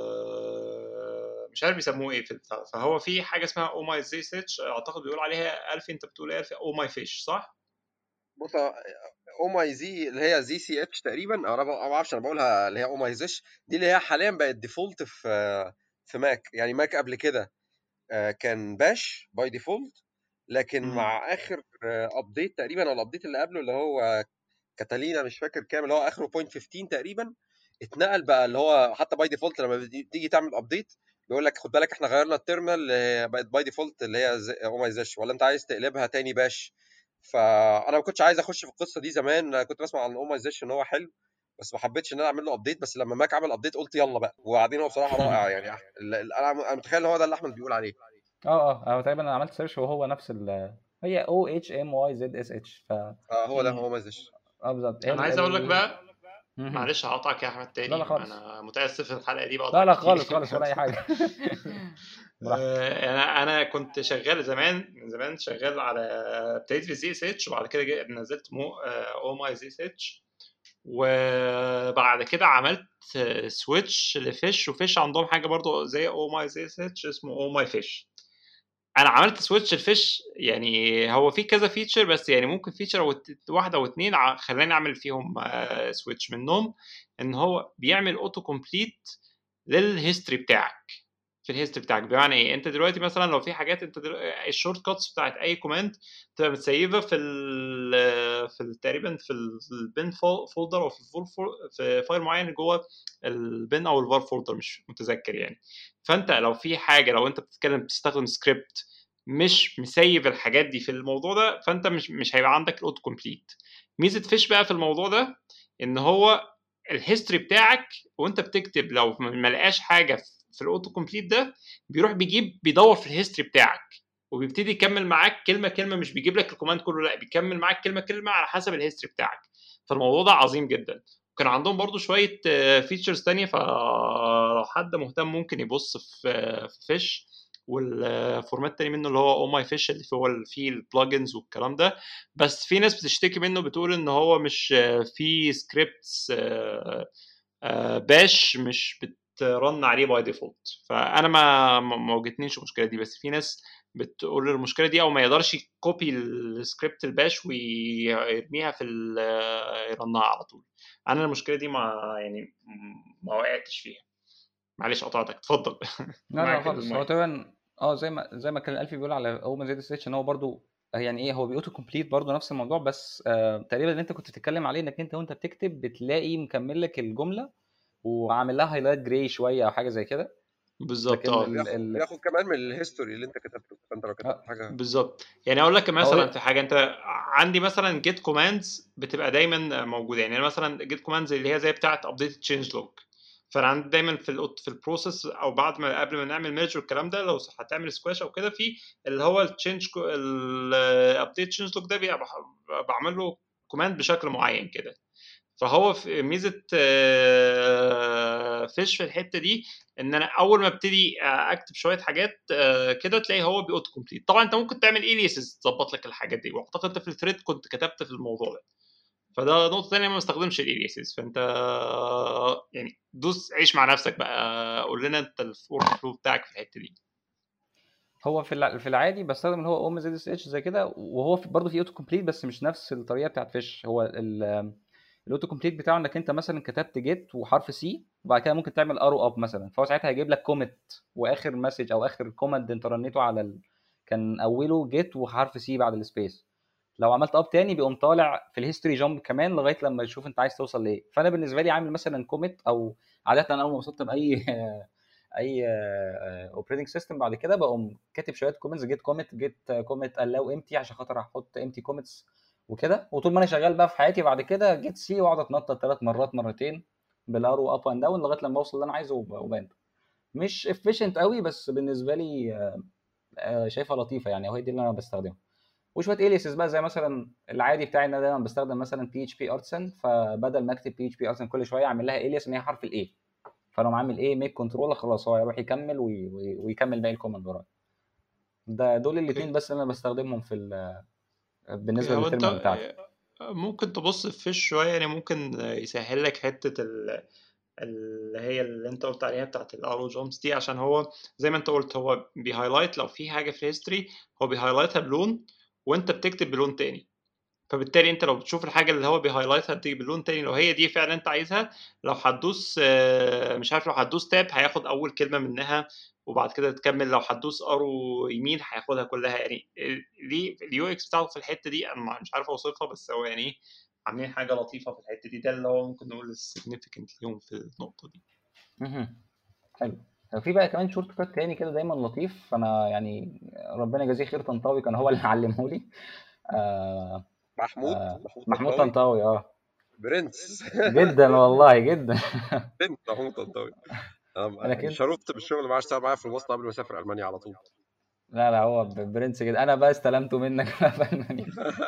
آه، مش عارف بيسموه ايه في البتاع فهو في حاجه اسمها او ماي زي اس اتش اعتقد بيقول عليها الفي انت بتقول ايه او ماي فيش صح؟ بص او ماي زي اللي هي زي سي اتش تقريبا أو انا ما اعرفش انا بقولها اللي هي او ماي زيش دي اللي هي حاليا بقت ديفولت في في ماك يعني ماك قبل كده آه، كان باش باي ديفولت لكن امم مع اخر ابديت تقريبا او الابديت اللي قبله اللي هو كاتالينا مش فاكر كام اللي هو اخره بوينت 15 تقريبا اتنقل بقى اللي هو حتى باي ديفولت لما بتيجي تيجي تعمل ابديت بيقول لك خد بالك احنا غيرنا التيرمينال آه، بقت باي ديفولت اللي هي او ماي زيش ولا انت عايز تقلبها تاني باش فانا ما كنتش عايز اخش في القصه دي زمان انا كنت بسمع عن او ماي زيش ان هو حلو بس ما حبيتش ان انا اعمل له ابديت بس لما ماك عمل ابديت قلت يلا بقى وبعدين هو بصراحه رائع يعني ال- ال- انا أنا متخيل ان هو ده اللي احمد بيقول عليه اه اه هو تقريبا انا عملت سيرش وهو نفس ال هي او اتش ام واي زد اس اتش ف اه هو ده امم هو ماي زيش اه بالظبط هي انا ال عايز اقول لك ال بقى مهم. معلش هقطعك يا احمد لا لا تاني خالص انا متاسف الحلقه دي لا بقطع لا كتير خالص خالص ولا اي حاجه براحتك آه، انا انا كنت شغال زمان من زمان شغال على ابتديت في زي اس اتش وبعد كده جي- نزلت مو او ماي زي اس اتش وبعد كده عملت سويتش لفيش وفيش عندهم حاجه برضو زي او ماي زي اس اتش اسمه او ماي فيش انا عملت سويتش الفيش يعني هو في كذا فيتشر بس يعني ممكن فيتشر أو ات- واحده او اتنين ع- خلاني اعمل فيهم سويتش منهم ان هو بيعمل اوتو كومبليت للهيستوري بتاعك في الهيستوري بتاعك بمعنى ايه انت دلوقتي مثلا لو في حاجات انت دلوقتي الشورت كاتس بتاعت اي كوماند تبقى متسيفه في ال في ال تقريبا في البن فولدر او في الفول في فايل معين جوه البن او الفار فولدر مش متذكر يعني فانت لو في حاجه لو انت بتتكلم بتستخدم سكريبت مش مسيف الحاجات دي في الموضوع ده فانت مش مش هيبقى عندك الاوتو كومبليت ميزه فيش بقى في الموضوع ده ان هو الهيستوري بتاعك وانت بتكتب لو ما لقاش حاجه في الاوتو كومبليت ده بيروح بيجيب بيدور في الهيستوري بتاعك وبيبتدي يكمل معاك كلمه كلمه مش بيجيب لك الكوماند كله لا بيكمل معاك كلمه كلمه على حسب الهيستوري بتاعك فالموضوع ده عظيم جدا كان عندهم برضو شويه فيتشرز تانية فلو حد مهتم ممكن يبص في في فيش والفورمات التاني منه اللي هو او ماي فيش اللي هو فيه البلجنز والكلام ده بس في ناس بتشتكي منه بتقول ان هو مش في سكريبتس باش مش بترن عليه باي ديفولت فانا ما ما ما واجهتنيش المشكله دي بس في ناس بتقول المشكله دي او ما يقدرش يكوبي السكريبت الباش ويرميها في ال- يرنها على طول انا المشكله دي ما يعني ما وقعتش فيها معلش قطعتك اتفضل لا لا معاك خالص هو المايك تقريبا اه زي ما زي ما كان الالفي بيقول على اوبن زي ستيتش ان هو برضو يعني ايه هو بيوتو كومبليت برضو نفس الموضوع بس آه تقريبا اللي انت كنت بتتكلم عليه انك انت وانت بتكتب بتلاقي مكمل لك الجمله وعامل لها هايلايت جراي شويه او حاجه زي كده بالظبط لكن اه ال بياخد ال بياخد كمان من الهيستوري اللي انت كتبته فانت لو كتبت آه حاجه بالظبط يعني اقول لك هو مثلا في حاجه انت عندي مثلا جيت كوماندز بتبقى دايما موجوده يعني أنا مثلا جيت كوماندز اللي هي زي بتاعه ابديت تشينج لوج فانا عندي دايما في ال في البروسيس او بعد ما قبل ما نعمل ميرج والكلام ده لو هتعمل سكواش او كده في اللي هو التشينج الابديت تشينج لوج ده بيبقى بح- بعمل له كوماند بشكل معين كده فهو في ميزه آه، فيش في الحته دي ان انا اول ما ابتدي آه، اكتب شويه حاجات آه، كده تلاقي هو بيأوتو كومبليت طبعا انت ممكن تعمل اليسز تظبط لك الحاجات دي واعتقد انت في الثريد كنت كتبت في الموضوع ده فده نقطه ثانيه ما بستخدمش الاليسز فانت آه، يعني دوس عيش مع نفسك بقى قول لنا انت الورك فلو بتاعك في الحته دي هو في الع- في العادي بستخدم اللي هو اوم زد اس اتش زي كده وهو في برضه في اوتو كومبليت بس مش نفس الطريقه بتاعت فيش هو ال- الاوتو كومبليت بتاعه انك انت مثلا كتبت جيت وحرف سي وبعد كده ممكن تعمل ارو اب مثلا فهو ساعتها هيجيب لك كومنت واخر مسج او اخر كوماند انت رنيته على ال... كان اوله جيت وحرف سي بعد السبيس لو عملت اب تاني بيقوم طالع في الهيستوري جامب كمان لغايه لما يشوف انت عايز توصل لايه فانا بالنسبه لي عامل مثلا كوميت او عاده انا اول ما وصلت باي اي اوبريتنج سيستم بعد كده بقوم كاتب شويه كومنتس جيت كوميت جيت كوميت الاو امتي عشان خاطر احط امتي كوميتس وكده وطول ما انا شغال بقى في حياتي بعد كده جيت سي واقعد اتنطط ثلاث مرات مرتين بالارو اب اند داون لغايه لما اوصل اللي انا عايزه وب- وبان مش افيشنت قوي بس بالنسبه لي آه، آه، شايفها لطيفه يعني وهي دي اللي انا بستخدمها وشويه اليسز بقى زي مثلا العادي بتاعي ان انا دايما بستخدم مثلا بي اتش بي ارتسن فبدل ما اكتب بي اتش بي ارتسن كل شويه اعمل لها اليس ان هي حرف الاي فلو عامل ايه ميك كنترول خلاص هو يروح يكمل وي- وي- ويكمل باقي الكوماند ورايا ده دول الاثنين اوكي بس اللي انا بستخدمهم في ال- اوكي بالنسبه هو انت للتيرمينال بتاعتي ممكن تبص في فيش شويه يعني ممكن يسهل لك حته ال اللي هي اللي انت قلت عليها بتاعت الارو جامبس دي عشان هو زي ما انت قلت هو بيهايلايت لو في حاجه في الهيستوري هو بيهايلايتها بلون وانت بتكتب بلون تاني فبالتالي انت لو بتشوف الحاجه اللي هو بيهايلايتها بتيجي بلون تاني لو هي دي فعلا انت عايزها لو هتدوس آه، مش عارف لو هتدوس تاب هياخد اول كلمه منها وبعد كده تكمل لو هتدوس ارو يمين هياخدها كلها يعني ال- ليه اليو اكس بتاعه في الحته دي انا مش عارف اوصفها بس هو يعني ايه عاملين حاجه لطيفه في الحته دي ده اللي هو ممكن نقول السيجنفيكنت ليهم في النقطه دي مهم. حلو في بقى كمان شورت كات تاني كده دايما لطيف انا يعني ربنا يجازيه خير طنطاوي كان هو اللي علمه لي آه محمود آه محمود محمود طنطاوي طنطاوي اه برنس جدا والله جدا بنت محمود طنطاوي انا انا كده شرفت بالشغل معاه اشتغل معايا في الوسط قبل ما اسافر المانيا على طول لا لا هو ب- برنس جدا انا بقى استلمته منك بقى في المانيا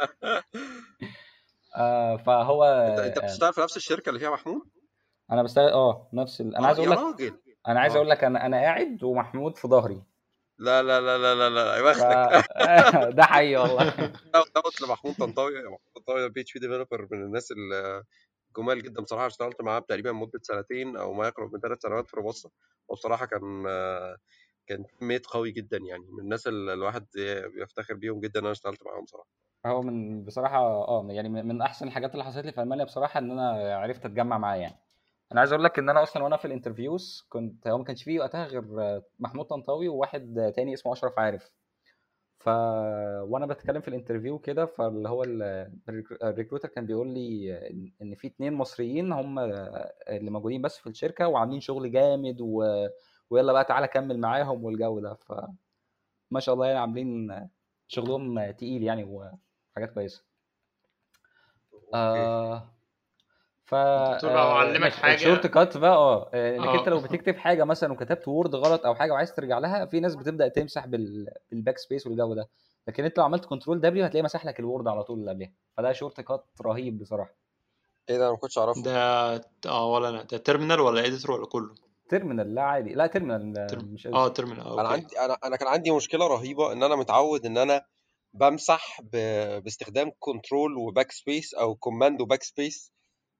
آه فهو انت انت آه بتشتغل في نفس الشركه اللي فيها محمود انا بشتغل اه نفس ال... انا اه عايز يا اقول لك راجل انا عايز اه اقول لك انا انا قاعد ومحمود في ظهري لا لا لا لا لا لا يا ف بختك ده حقيقي والله دوت لمحمود طنطاوي محمود طنطاوي بي اتش بي ديفلوبر من الناس الجمال جدا بصراحه اشتغلت معاه تقريبا مده سنتين او ما يقرب من ثلاث سنوات في روبوستا وبصراحه كان كان ميت قوي جدا يعني من الناس اللي الواحد بيفتخر بيهم جدا انا اشتغلت معاهم بصراحه هو من بصراحه اه يعني من من احسن الحاجات اللي حصلت لي في المانيا بصراحه ان انا عرفت اتجمع معاه يعني انا عايز اقول لك ان انا اصلا وانا في الانترفيوز كنت هو ما كانش فيه وقتها غير محمود طنطاوي وواحد تاني اسمه اشرف عارف ف وانا بتكلم في الانترفيو كده فاللي هو ال- الريكرو- الريكروتر كان بيقول لي ان إن في اتنين مصريين هم اللي موجودين بس في الشركه وعاملين شغل جامد و... ويلا بقى تعالى كمل معاهم والجو ده فما شاء الله يعني عاملين شغلهم تقيل يعني وحاجات كويسه اوكي آه ف انت بتقول بقى هو آه، علمك ماشي الشورت حاجه كات بقى اه آه، انك انت اه لو بتكتب حاجه مثلا وكتبت وورد غلط او حاجه وعايز ترجع لها في ناس بتبدا تمسح بال... بالباك سبيس والجو ده لكن انت لو عملت كنترول دبليو هتلاقيه مسح لك الوورد على طول اللي قبلها فده شورت كات رهيب بصراحه ايه ده انا ما كنتش اعرفه ده اه ولا انا ده تيرمينال ولا اديتور ولا كله تيرمينال لا عادي لا تيرمينال آه، ترم... مش اه اديتور تيرمينال اه انا اوكي عندي انا انا كان عندي مشكله رهيبه ان انا متعود ان انا بمسح ب... باستخدام كنترول وباك سبيس او كوماند وباك سبيس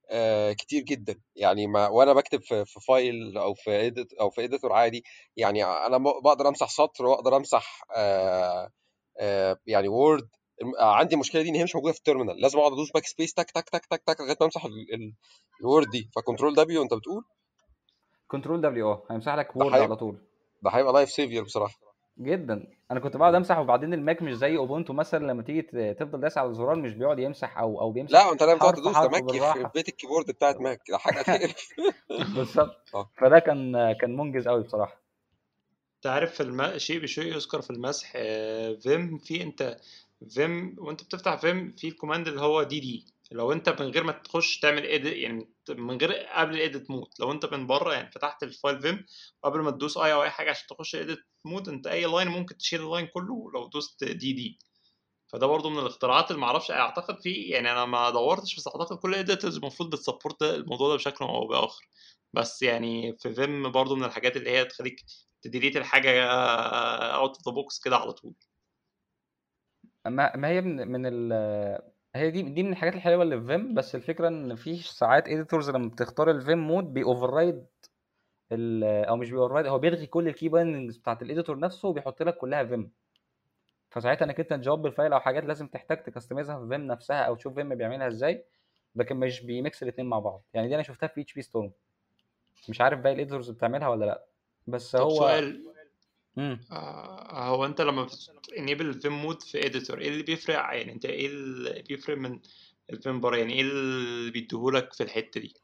آه كتير جدا يعني ما وانا بكتب في, في فايل او في إديت او في اديتور عادي يعني انا م- بقدر امسح سطر واقدر امسح آه آه يعني وورد عندي المشكله دي ان هي مش موجوده في التيرمينال لازم اقعد ادوس باك سبيس تك تك تك تك تك لغايه ما امسح ال- ال- الوورد دي فكنترول دبليو انت بتقول كنترول دبليو اه هيمسح لك ده وورد هيبقى على طول ده هيبقى لايف سيفير بصراحه جدا انا كنت بقعد امسح وبعدين الماك مش زي اوبونتو مثلا لما تيجي ت- تفضل داس على الزرار مش بيقعد يمسح او او بيمسح لا انت لازم تقعد حرف تدوس ده حرف ماك يخرب بالراحه بيت الكيبورد بتاعت ماك ده حاجه تقرف بالظبط اه فده كان كان منجز قوي بصراحه انت عارف في الم... شيء بشيء يذكر في المسح فيم في انت فيم وانت بتفتح فيم في الكوماند اللي هو دي دي لو انت من غير ما تخش تعمل edit يعني من غير قبل الايديت مود لو انت من بره يعني فتحت الفايل فيم وقبل ما تدوس اي او اي حاجه عشان تخش الايديت مود انت اي لاين ممكن تشيل اللاين كله لو دوست دي دي فده برضو من الاختراعات اللي معرفش اعتقد في يعني انا ما دورتش بس اعتقد كل الايديتورز المفروض بتسبورت الموضوع ده بشكل او باخر بس يعني في فيم برضو من الحاجات اللي هي تخليك تديليت الحاجه اوت اوف ذا بوكس كده على طول ما ما هي من من ال هي دي دي من الحاجات الحلوه اللي في فيم بس الفكره ان في ساعات اديتورز لما بتختار الفيم مود بيوفر رايد او مش بيوفر رايد هو بيلغي كل الكي بايندنجز بتاعت الاديتور نفسه وبيحط لك كلها فيم فساعتها انك انت تجاوب بالفايل او حاجات لازم تحتاج تكستمايزها في فيم نفسها او تشوف فيم بيعملها ازاي لكن مش بيميكس الاثنين مع بعض يعني دي انا شفتها في اتش بي ستورم مش عارف باقي الاديتورز بتعملها ولا لا بس طب هو سؤال امم آه، هو انت لما انيبل الفيم مود في اديتور ايه اللي بيفرق يعني انت ايه اللي بيفرق من الفيم بره يعني ايه اللي بيديهولك في الحته دي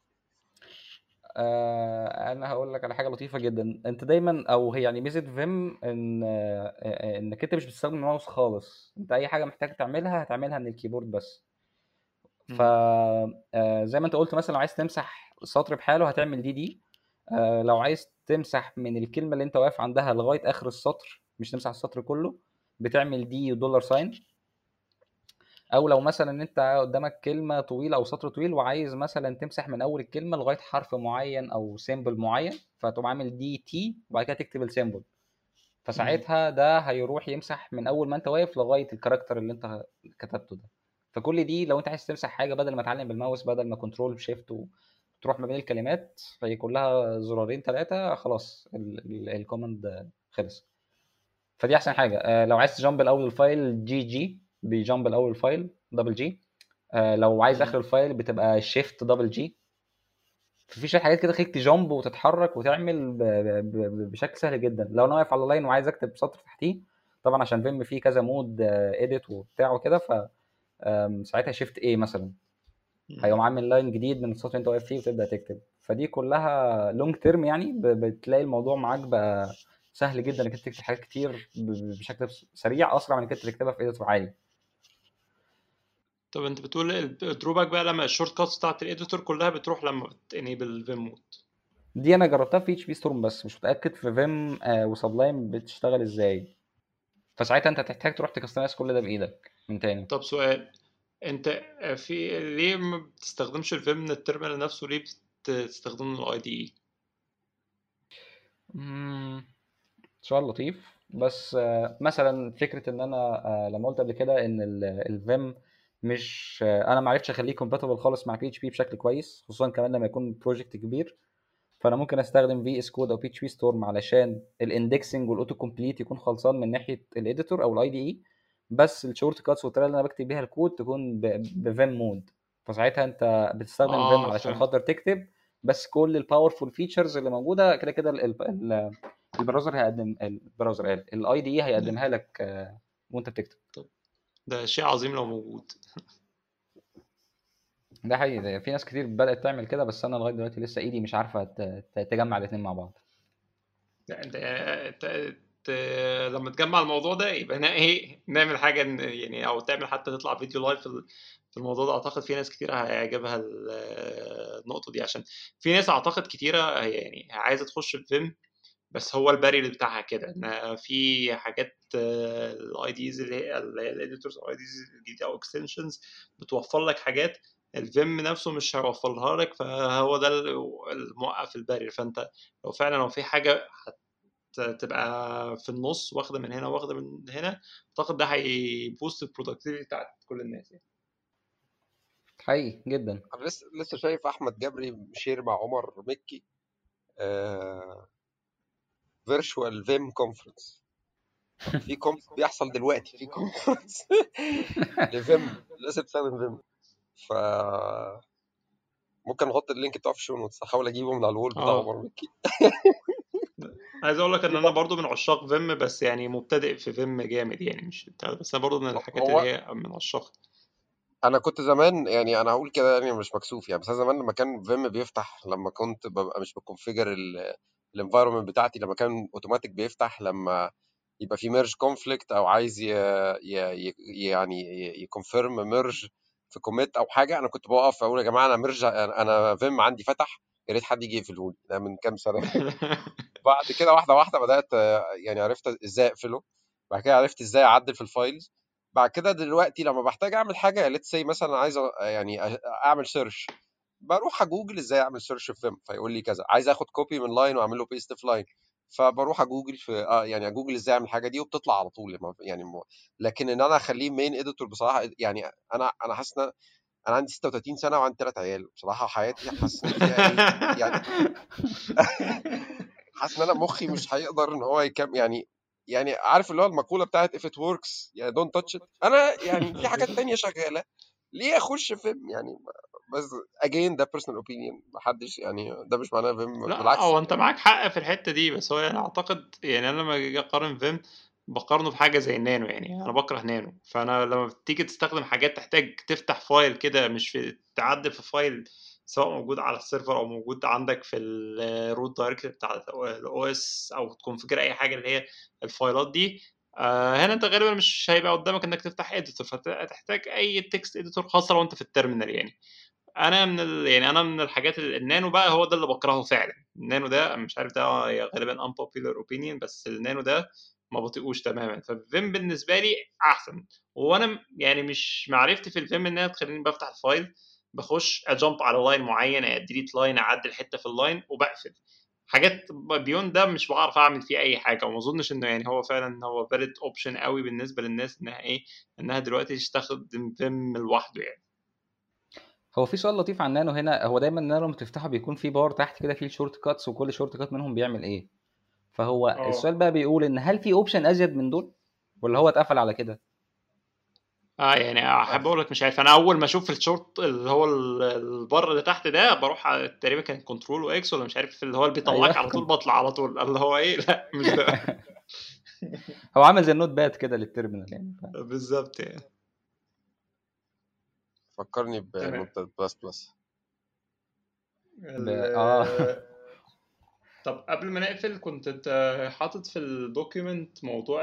آه انا هقول لك على حاجه لطيفه جدا انت دايما او هي يعني ميزه فيم ان آه آه، انك انت مش بتستخدم الماوس خالص انت اي حاجه محتاج تعملها هتعملها من الكيبورد بس ف مم. آه، زي ما انت قلت مثلا لو عايز تمسح سطر بحاله هتعمل دي دي آه، لو عايز تمسح من الكلمه اللي انت واقف عندها لغايه اخر السطر مش تمسح السطر كله بتعمل دي ودولار ساين او لو مثلا انت قدامك كلمه طويله او سطر طويل وعايز مثلا تمسح من اول الكلمه لغايه حرف معين او سيمبل معين فتقوم عامل دي تي وبعد كده تكتب السيمبل مم. فساعتها ده هيروح يمسح من اول ما انت واقف لغايه الكاركتر اللي انت كتبته ده فكل دي لو انت عايز تمسح حاجه بدل ما تعلم بالماوس بدل ما كنترول شيفت وتروح ما بين الكلمات فهي كلها زرارين ثلاثه خلاص الكوماند خلص فدي احسن حاجه آه، لو عايز تجامب الاول الفايل جي جي بيجامب الاول الفايل دبل جي آه، لو عايز اخر مم. الفايل بتبقى شيفت دبل جي في شويه حاجات كده خليك تجامب وتتحرك وتعمل ب- ب- ب- بشكل سهل جدا لو انا واقف على لاين وعايز اكتب سطر تحتيه طبعا عشان فيم فيه كذا مود اديت وبتاع وكده ف آم، ساعتها شيفت ايه مثلا هيقوم مم. عامل لاين جديد من السطر اللي انت واقف فيه وتبدا تكتب فدي كلها لونج تيرم يعني ب- بتلاقي الموضوع معاك بقى سهل جدا انك انت تكتب حاجات كتير ب- بشكل سريع اسرع من انك انت تكتبها في اديتور عادي طب انت بتقول الدروباك بقى لما الشورت كاتس بتاعت الايديتور كلها بتروح لما بتنيبل فيم مود دي انا جربتها في اتش بي ستورم بس مش متاكد في فيم آه وسبلايم بتشتغل ازاي فساعتها انت هتحتاج تروح تكستمايز كل ده بايدك من تاني طب سؤال انت في ليه ما بتستخدمش الفيم من التيرمينال نفسه ليه بتستخدم الاي دي اي مم، سؤال لطيف بس آه، مثلا فكره ان انا آه، لما قلت قبل كده ان الفيم مش آه، انا ما عرفتش اخليه كومباتبل خالص مع بي اتش بي بشكل كويس خصوصا كمان لما يكون بروجكت كبير فانا ممكن استخدم في اس كود او بي اتش بي ستورم علشان الاندكسنج والاوتو كومبليت يكون خلصان من ناحيه الاديتور او الاي دي اي بس الشورت كاتس والطريقه اللي انا بكتب بيها الكود تكون بفيم مود فساعتها انت بتستخدم فيم اه علشان فاهم خاطر تكتب بس كل الباورفول فيتشرز اللي موجوده كده كده ال- ال- ال- البراوزر هيقدم البراوزر قال الاي دي اي هيقدمها لك آه، وانت بتكتب طب ده شيء عظيم لو موجود ده حقيقي ده في ناس كتير بدات تعمل كده بس انا لغايه دلوقتي لسه ايدي مش عارفه ت- ت- تجمع الاثنين مع بعض لا انت انت ت- لما تجمع الموضوع ده يبقى نا- ايه نعمل حاجه إن- يعني او تعمل حتى تطلع فيديو لايف في ال- في الموضوع ده اعتقد في ناس كتير هيعجبها ال- النقطه دي عشان في ناس اعتقد كتيره هي يعني عايزه تخش الفيلم بس هو البارير بتاعها كده ان في حاجات الاي ديز اللي هي الاديتورز او اي ديز الجديده او اكستنشنز بتوفر لك حاجات الفيم نفسه مش هيوفرها لك فهو ده الموقف البارير فانت لو فعلا لو في حاجه هتبقى في النص واخده من هنا واخده من هنا اعتقد ده هيبوست البرودكتيفيتي بتاعت كل الناس يعني حقيقي جدا انا لسه لسه شايف احمد جبري شير مع عمر مكي فيرتشوال فيم كونفرنس في كوم بيحصل دلوقتي في كونفرنس لفيم لازم تستخدم فيم ف ممكن نحط اللينك بتاعه في الشو نوتس هحاول اجيبه من على الوول بتاع اه عمر مكي عايز اقول لك ان في انا برضه برضو من عشاق فيم بس يعني مبتدئ في فيم جامد يعني مش بتاع ده، بس انا برضو من الحاجات اللي هو هي من عشاق انا كنت زمان يعني انا هقول كده يعني مش مكسوف يعني بس انا زمان لما كان فيم بيفتح لما كنت ببقى مش بكونفيجر الانفايرمنت بتاعتي لما كان اوتوماتيك بيفتح لما يبقى في ميرج كونفليكت او عايز ي... ي... ي... يعني يكونفيرم ميرج في كوميت او حاجه انا كنت بقف اقول يا جماعه انا ميرج انا فيم عندي فتح يا ريت حد يجي يقفله لي ده من كام سنه بعد كده واحده واحده بدات آه، يعني عرفت ازاي اقفله بعد كده عرفت ازاي اعدل في الفايلز بعد كده دلوقتي لما بحتاج اعمل حاجه ليتس سي مثلا عايز أ- يعني أ- اعمل سيرش بروح اجوجل ازاي اعمل سيرش في فيم فيقول لي كذا عايز اخد كوبي من لاين واعمل له بيست في لاين فبروح اجوجل في اه يعني اجوجل ازاي اعمل الحاجه دي وبتطلع على طول ما- يعني م- لكن ان انا اخليه مين اديتور بصراحه يعني انا انا حاسس ان انا عندي 36 سنه وعندي ثلاث عيال بصراحه حياتي حاسس ان فيها ايه يعني حاسس ان انا مخي مش هيقدر ان هو يكم يعني يعني عارف اللي هو المقوله بتاعت if it works يعني don't touch it انا يعني في حاجات تانية شغاله ليه اخش فيلم يعني بس again ده personal opinion محدش يعني ده مش معناه فيلم لا بالعكس هو انت معاك حق في الحته دي بس هو يعني اعتقد يعني انا لما اجي اقارن فيم بقارنه بحاجه زي النانو يعني انا بكره نانو فانا لما بتيجي تستخدم حاجات تحتاج تفتح فايل كده مش في تعدل في فايل سواء موجود على السيرفر او موجود عندك في الروت دايركتوري بتاع الاو اس او تكونفيجر اي حاجه اللي هي الفايلات دي آه هنا انت غالبا مش هيبقى قدامك انك تفتح اديتور فتحتاج اي تكست اديتور خاصه لو انت في التيرمينال يعني انا من ال... يعني انا من الحاجات ال- النانو بقى هو ده اللي بكرهه فعلا النانو ده مش عارف ده غالبا unpopular opinion بس النانو ده ما بطيقوش تماما فالفيم بالنسبه لي احسن وانا م- يعني مش معرفتي في الفيم انها تخليني بفتح الفايل بخش اجامب على لاين معين اديليت لاين اعدل حته في اللاين وبقفل حاجات بيون ده مش بعرف اعمل فيه اي حاجه وما اظنش انه يعني هو فعلا هو فاليد اوبشن قوي بالنسبه للناس انها ايه انها دلوقتي تستخدم فيم لوحده يعني هو في سؤال لطيف عن نانو هنا هو دايما النانو لما تفتحه بيكون في بار تحت كده فيه الشورت كاتس وكل شورت كات منهم بيعمل ايه فهو اه السؤال بقى بيقول ان هل في اوبشن ازيد من دول ولا هو اتقفل على كده اه يعني احب اقول لك مش عارف انا اول ما اشوف الشورت اللي هو ال- البر اللي تحت ده بروح على- تقريبا كان كنترول واكس ولا مش عارف اللي هو اللي بيطلعك ايوه على طول بطلع على طول اللي هو ايه لا مش ده هو عامل زي النوت باد كده للتيرمينال يعني ف... بالظبط يعني فكرني تمام بنوت بلس بلس ب... اه ال- طب قبل ما نقفل كنت انت حاطط في الدوكيومنت موضوع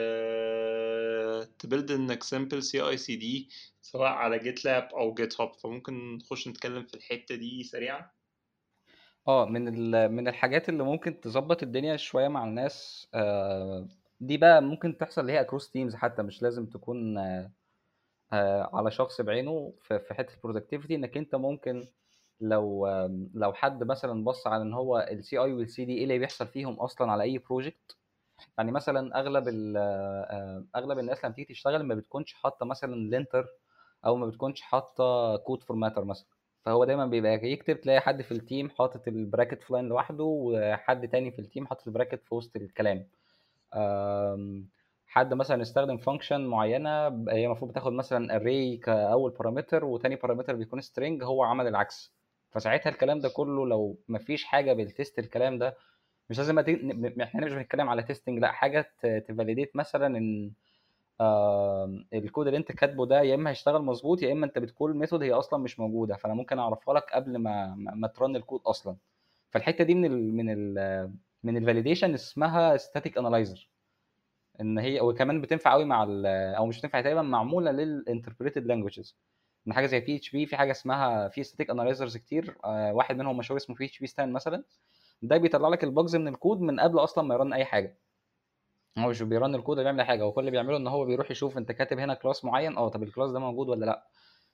ال تبيلد انك سامبل سي اي سي دي سواء على جيت لاب او جيت هاب فممكن نخش نتكلم في الحتة دي سريعا اه من ال... من الحاجات اللي ممكن تظبط الدنيا شويه مع الناس آه دي بقى ممكن تحصل اللي هي اكروس تيمز حتى مش لازم تكون آه آه على شخص بعينه في في حته البرودكتيفيتي انك انت ممكن لو آم، لو حد مثلا بص على ان هو السي اي والسي دي ايه اللي بيحصل فيهم اصلا على اي بروجكت يعني مثلا اغلب ال- آه، اغلب الناس لما تيجي تشتغل ما بتكونش حاطه مثلا لينتر او ما بتكونش حاطه كود فورماتر مثلا فهو دايما بيبقى يكتب تلاقي حد في التيم حاطط البراكت في لاين لوحده وحد تاني في التيم حاطط البراكت في وسط الكلام آم، حد مثلا استخدم فانكشن معينه هي المفروض بتاخد مثلا array كاول بارامتر وتاني بارامتر بيكون string هو عمل العكس فساعتها الكلام ده كله لو مفيش حاجه بالتست الكلام ده مش لازم أتي... ن- احنا مش بنتكلم على تيستنج لا حاجه تفاليديت مثلا ان آه الكود اللي انت كاتبه ده يا اما هيشتغل مظبوط يا اما انت بتقول ميثود هي اصلا مش موجوده فانا ممكن اعرفها لك قبل ما ما, ما ترن الكود اصلا فالحته دي من ال من ال من الفاليديشن اسمها ستاتيك انالايزر ان هي وكمان بتنفع قوي مع ال او مش بتنفع تقريبا معموله للانتربريتد لانجويجز ان حاجه زي بي اتش بي في حاجه اسمها في ستاتيك انالايزرز كتير آه واحد منهم مشهور اسمه بي اتش بي ستان مثلا ده بيطلع لك البجز من الكود من قبل اصلا ما يرن اي حاجه هو مش بيرن الكود ولا بيعمل اي حاجه هو كل اللي بيعمله ان هو بيروح يشوف انت كاتب هنا كلاس معين اه طب الكلاس ده موجود ولا لا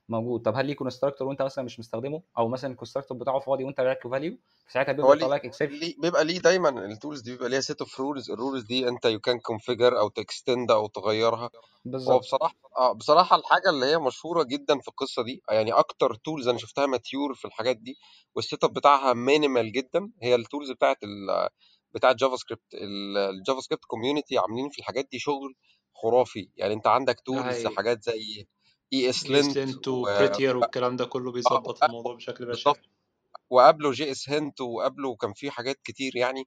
موجود طب هل ليه كونستراكتور وانت مثلا مش مستخدمه او مثلا الكونستراكتور بتاعه فاضي وانت باعت له فاليو ساعتها هو بيبدا ليه يطلع لك اكسبشن ليه بيبقى ليه دايما التولز دي بيبقى ليها سيت اوف رولز الرولز دي انت يو كان كونفيجر او تكستند او تغيرها هو بالظبط بصراحه اه بصراحه الحاجه اللي هي مشهوره جدا في القصه دي يعني اكتر تولز انا شفتها ماتيور في الحاجات دي والسيت اب بتاعها مينيمال جدا هي التولز بتاعت ال بتاعت جافا سكريبت الجافا سكريبت كوميونتي عاملين في الحاجات دي شغل خرافي يعني انت عندك ده تولز هي حاجات زي اي اس لينت ايسلنت و وبريتير والكلام ده كله اه بيظبط الموضوع بشكل بشع بالظبط وقبله جي اس هنت وقبله كان في حاجات كتير يعني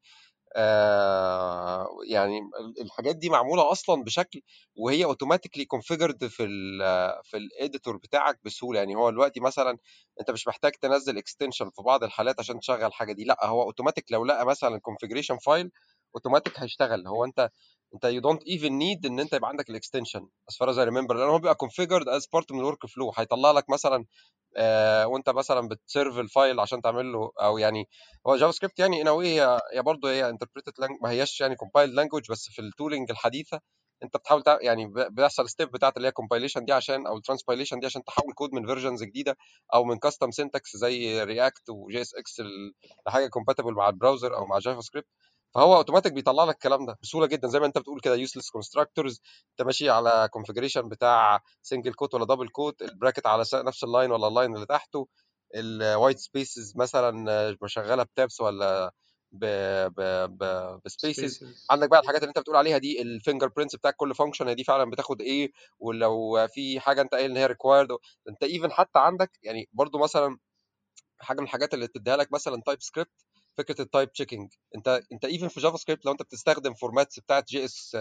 آه يعني ال- الحاجات دي معموله اصلا بشكل وهي اوتوماتيكلي كونفيجرد في ال في الاديتور بتاعك بسهوله يعني هو دلوقتي مثلا انت مش محتاج تنزل اكستنشن في بعض الحالات عشان تشغل الحاجه دي لا هو اوتوماتيك لو لقى مثلا كونفيجريشن فايل اوتوماتيك هيشتغل هو انت انت يو دونت ايفن نيد ان انت يبقى عندك الاكستنشن as far as I remember لان هو بيبقى configured as part من الورك فلو هيطلع لك مثلا آه، وانت مثلا بتسيرف الفايل عشان تعمل له او يعني هو جافا سكريبت يعني ان هي هي برضه هي انتربريتد ما هياش يعني كومبايلد لانجوج بس في التولينج الحديثه انت بتحاول تع... يعني ب- بيحصل ستيب بتاعت اللي هي كومبايليشن دي عشان او الترانسبايليشن دي عشان تحول كود من فيرجنز جديده او من كاستم سينتاكس زي رياكت وجي اس اكس لحاجه كومباتبل مع البراوزر او مع جافا سكريبت فهو اوتوماتيك بيطلع لك الكلام ده بسهوله جدا زي ما انت بتقول كده يوسلس كونستراكتورز انت ماشي على كونفجريشن بتاع سنجل كوت ولا دبل كوت البراكت على س- نفس اللاين ولا اللاين اللي تحته الوايت سبيسز مثلا آه، مشغله بتابس ولا ب ب ب بسبيسز سبيسز عندك بقى الحاجات اللي انت بتقول عليها دي الفينجر برينتس بتاع كل فانكشن دي فعلا بتاخد ايه ولو في حاجه انت قايل ان هي ريكوايرد انت ايفن حتى عندك يعني برضو مثلا حاجه من الحاجات اللي بتديها لك مثلا تايب سكريبت فكره التايب تشيكنج انت انت ايفن في جافا سكريبت لو انت بتستخدم فورماتس بتاعت جي اس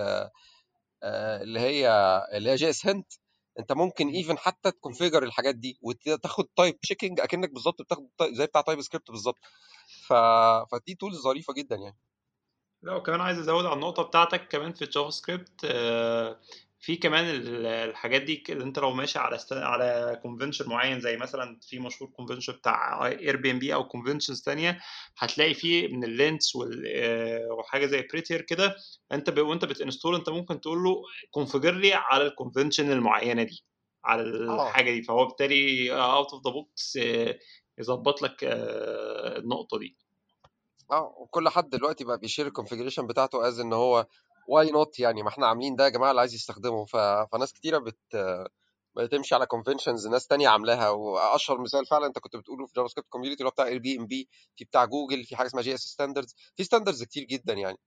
اللي هي اللي هي جي اس هنت انت ممكن ايفن حتى تكونفيجر الحاجات دي وتاخد تايب تشيكنج اكنك بالظبط بتاخد type- زي بتاع تايب سكريبت بالظبط ف... فدي تولز ظريفه جدا يعني لا وكمان عايز ازود على النقطه بتاعتك كمان في الجافا سكريبت آه، في كمان ال- الحاجات دي اللي انت لو ماشي على است... على كونفنشن معين زي مثلا في مشهور كونفنشن بتاع اير بي ام بي او كونفنشنز تانية هتلاقي فيه من اللينس وال... آه، وحاجه زي بريتير كده انت ب... وانت بتنستول انت ممكن تقول له كونفيجر لي على الكونفنشن المعينه دي على اه الحاجه دي فهو بالتالي اوت اوف ذا بوكس يظبط لك آه، النقطه دي اه وكل حد دلوقتي بقى بيشير الكونفيجريشن بتاعته از ان هو واي نوت يعني ما احنا عاملين ده يا جماعه اللي عايز يستخدمه ف... فناس كتيره بت بتمشي على كونفنشنز ناس تانية عاملاها واشهر مثال فعلا انت كنت بتقوله في جافا سكريبت كوميونتي اللي هو بتاع اير بي ام بي في بتاع جوجل في حاجه اسمها جي اس ستاندردز في ستاندردز كتير جدا يعني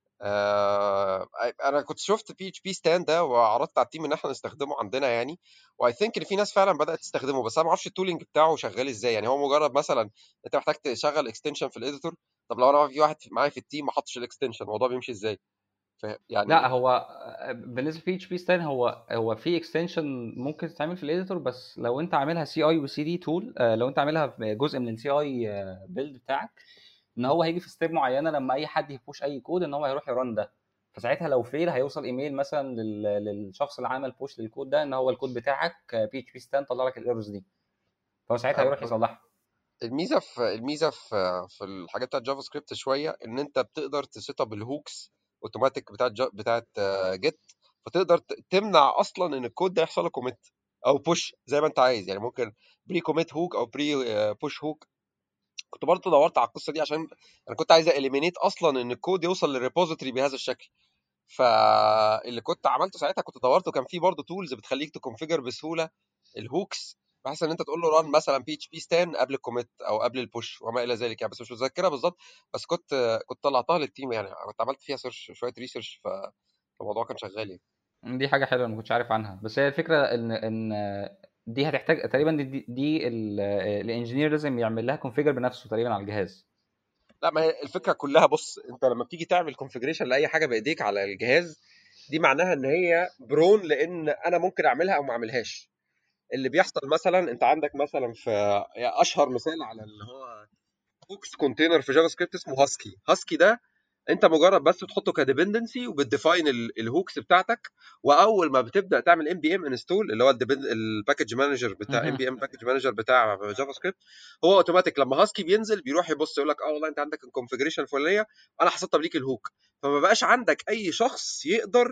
آه انا كنت شفت بي اتش بي ستاند ده وعرضت على التيم ان احنا نستخدمه عندنا يعني واي ثينك ان في ناس فعلا بدات تستخدمه بس انا ما اعرفش التولينج بتاعه شغال ازاي يعني هو مجرد مثلا انت محتاج تشغل اكستنشن في الاديتور طب لو انا في واحد معايا في التيم ما حطش الاكستنشن الموضوع بيمشي ازاي فاهم؟ لا يعني هو بالنسبه لبي اتش بي ستايل هو هو في اكستنشن ممكن تتعمل في الاديتور بس لو انت عاملها سي اي وسي دي تول لو انت عاملها في جزء من السي اي بيلد بتاعك ان هو هيجي في ستيب معينه لما اي حد يبوش اي كود ان هو هيروح يران ده فساعتها لو فيل هيوصل ايميل مثلا لل- للشخص اللي عمل بوش للكود ده ان هو الكود بتاعك بي اتش بي ستاند طلع لك الايرورز دي فهو ساعتها هيروح يصلحها الميزه في الميزه في في الحاجات بتاعت جافا سكريبت شويه ان انت بتقدر تسيت اب الهوكس اوتوماتيك بتاعت جا بتاعت جيت فتقدر ت- تمنع اصلا ان الكود ده يحصل له كوميت او بوش زي ما انت عايز يعني ممكن بري كوميت هوك او بري بوش هوك كنت برضه دورت على القصه دي عشان انا كنت عايز اليمينيت اصلا ان الكود يوصل للريبوزيتوري بهذا الشكل فاللي كنت عملته ساعتها كنت دورت وكان في برضه تولز بتخليك تكونفيجر بسهوله الهوكس بحيث ان انت تقول له ران مثلا بي اتش بي ستان قبل الكوميت او قبل البوش وما الى ذلك يعني بس مش متذكرها بالظبط بس كنت كنت طلعتها للتيم يعني كنت عملت فيها سيرش شويه ريسيرش فالموضوع كان شغال يعني دي حاجه حلوه انا ما كنتش عارف عنها بس هي الفكره ان ان دي هتحتاج تقريبا دي, دي الانجينير لازم يعمل لها كونفيجر بنفسه تقريبا على الجهاز لا ما هي الفكره كلها بص انت لما بتيجي تعمل كونفيجريشن لاي حاجه بايديك على الجهاز دي معناها ان هي برون لان انا ممكن اعملها او ما اعملهاش اللي بيحصل مثلا انت عندك مثلا في يعني اشهر مثال على اللي هو هوكس كونتينر في جافا سكريبت اسمه هاسكي هاسكي ده انت مجرد بس بتحطه كديبندنسي وبتديفاين الهوكس بتاعتك واول ما بتبدا تعمل ام بي ام انستول اللي هو الباكج مانجر بتاع ام بي ام باكج مانجر بتاع جافا سكريبت هو اوتوماتيك لما هاسكي بينزل بيروح يبص يقول لك اه والله انت عندك الكونفجريشن الفلانيه انا هسطب ليك الهوك فما بقاش عندك اي شخص يقدر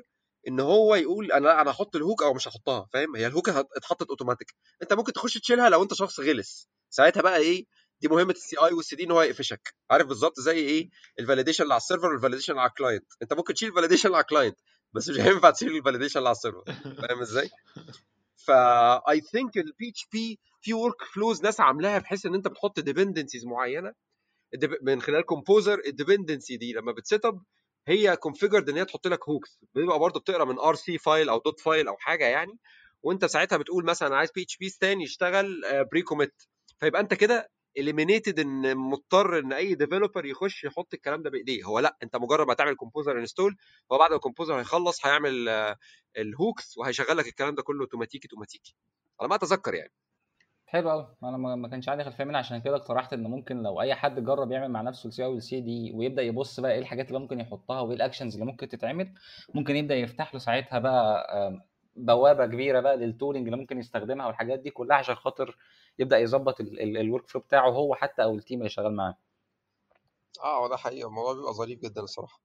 ان هو يقول انا انا هحط الهوك او مش هحطها فاهم هي الهوك هت- اتحطت اوتوماتيك انت ممكن تخش تشيلها لو انت شخص غلس ساعتها بقى ايه دي مهمه السي اي والسي دي ان هو يقفشك عارف بالظبط زي ايه الفاليديشن اللي على السيرفر والفاليديشن اللي على الكلاينت انت ممكن تشيل الفاليديشن اللي على الكلاينت بس مش هينفع تشيل الفاليديشن اللي على السيرفر فاهم ازاي فا اي ثينك البي اتش بي في ورك فلوز ناس عاملاها بحيث ان انت بتحط ديبندنسيز معينه الدب- من خلال كومبوزر الديبندنسي دي لما بتسيت اب هي كونفيجرد ان هي تحط لك هوكس بيبقى برضه بتقرا من ار سي فايل او دوت فايل او حاجه يعني وانت ساعتها بتقول مثلا أنا عايز بي اتش بي ستان يشتغل بري كوميت فيبقى انت كده اليمينيتد ان مضطر ان اي ديفلوبر يخش يحط الكلام ده بايديه هو لا انت مجرد ما تعمل كومبوزر انستول هو بعد ما الكومبوزر هيخلص هيعمل آه، الهوكس وهيشغل لك الكلام ده كله اوتوماتيكي اوتوماتيكي على ما اتذكر يعني حلو قوي انا ما ما كانش عندي خلفيه منها عشان كده اقترحت ان ممكن لو اي حد جرب يعمل مع نفسه السي او والسي دي ويبدا يبص بقى ايه الحاجات اللي ممكن يحطها وايه الاكشنز اللي ممكن تتعمل ممكن يبدا يفتح له ساعتها بقى آم، بوابه كبيره بقى للتولينج اللي ممكن يستخدمها والحاجات دي كلها عشان خاطر يبدا يظبط الورك فلو بتاعه هو حتى او التيم اللي شغال معاه اه هو ده حقيقي الموضوع بيبقى ظريف جدا الصراحه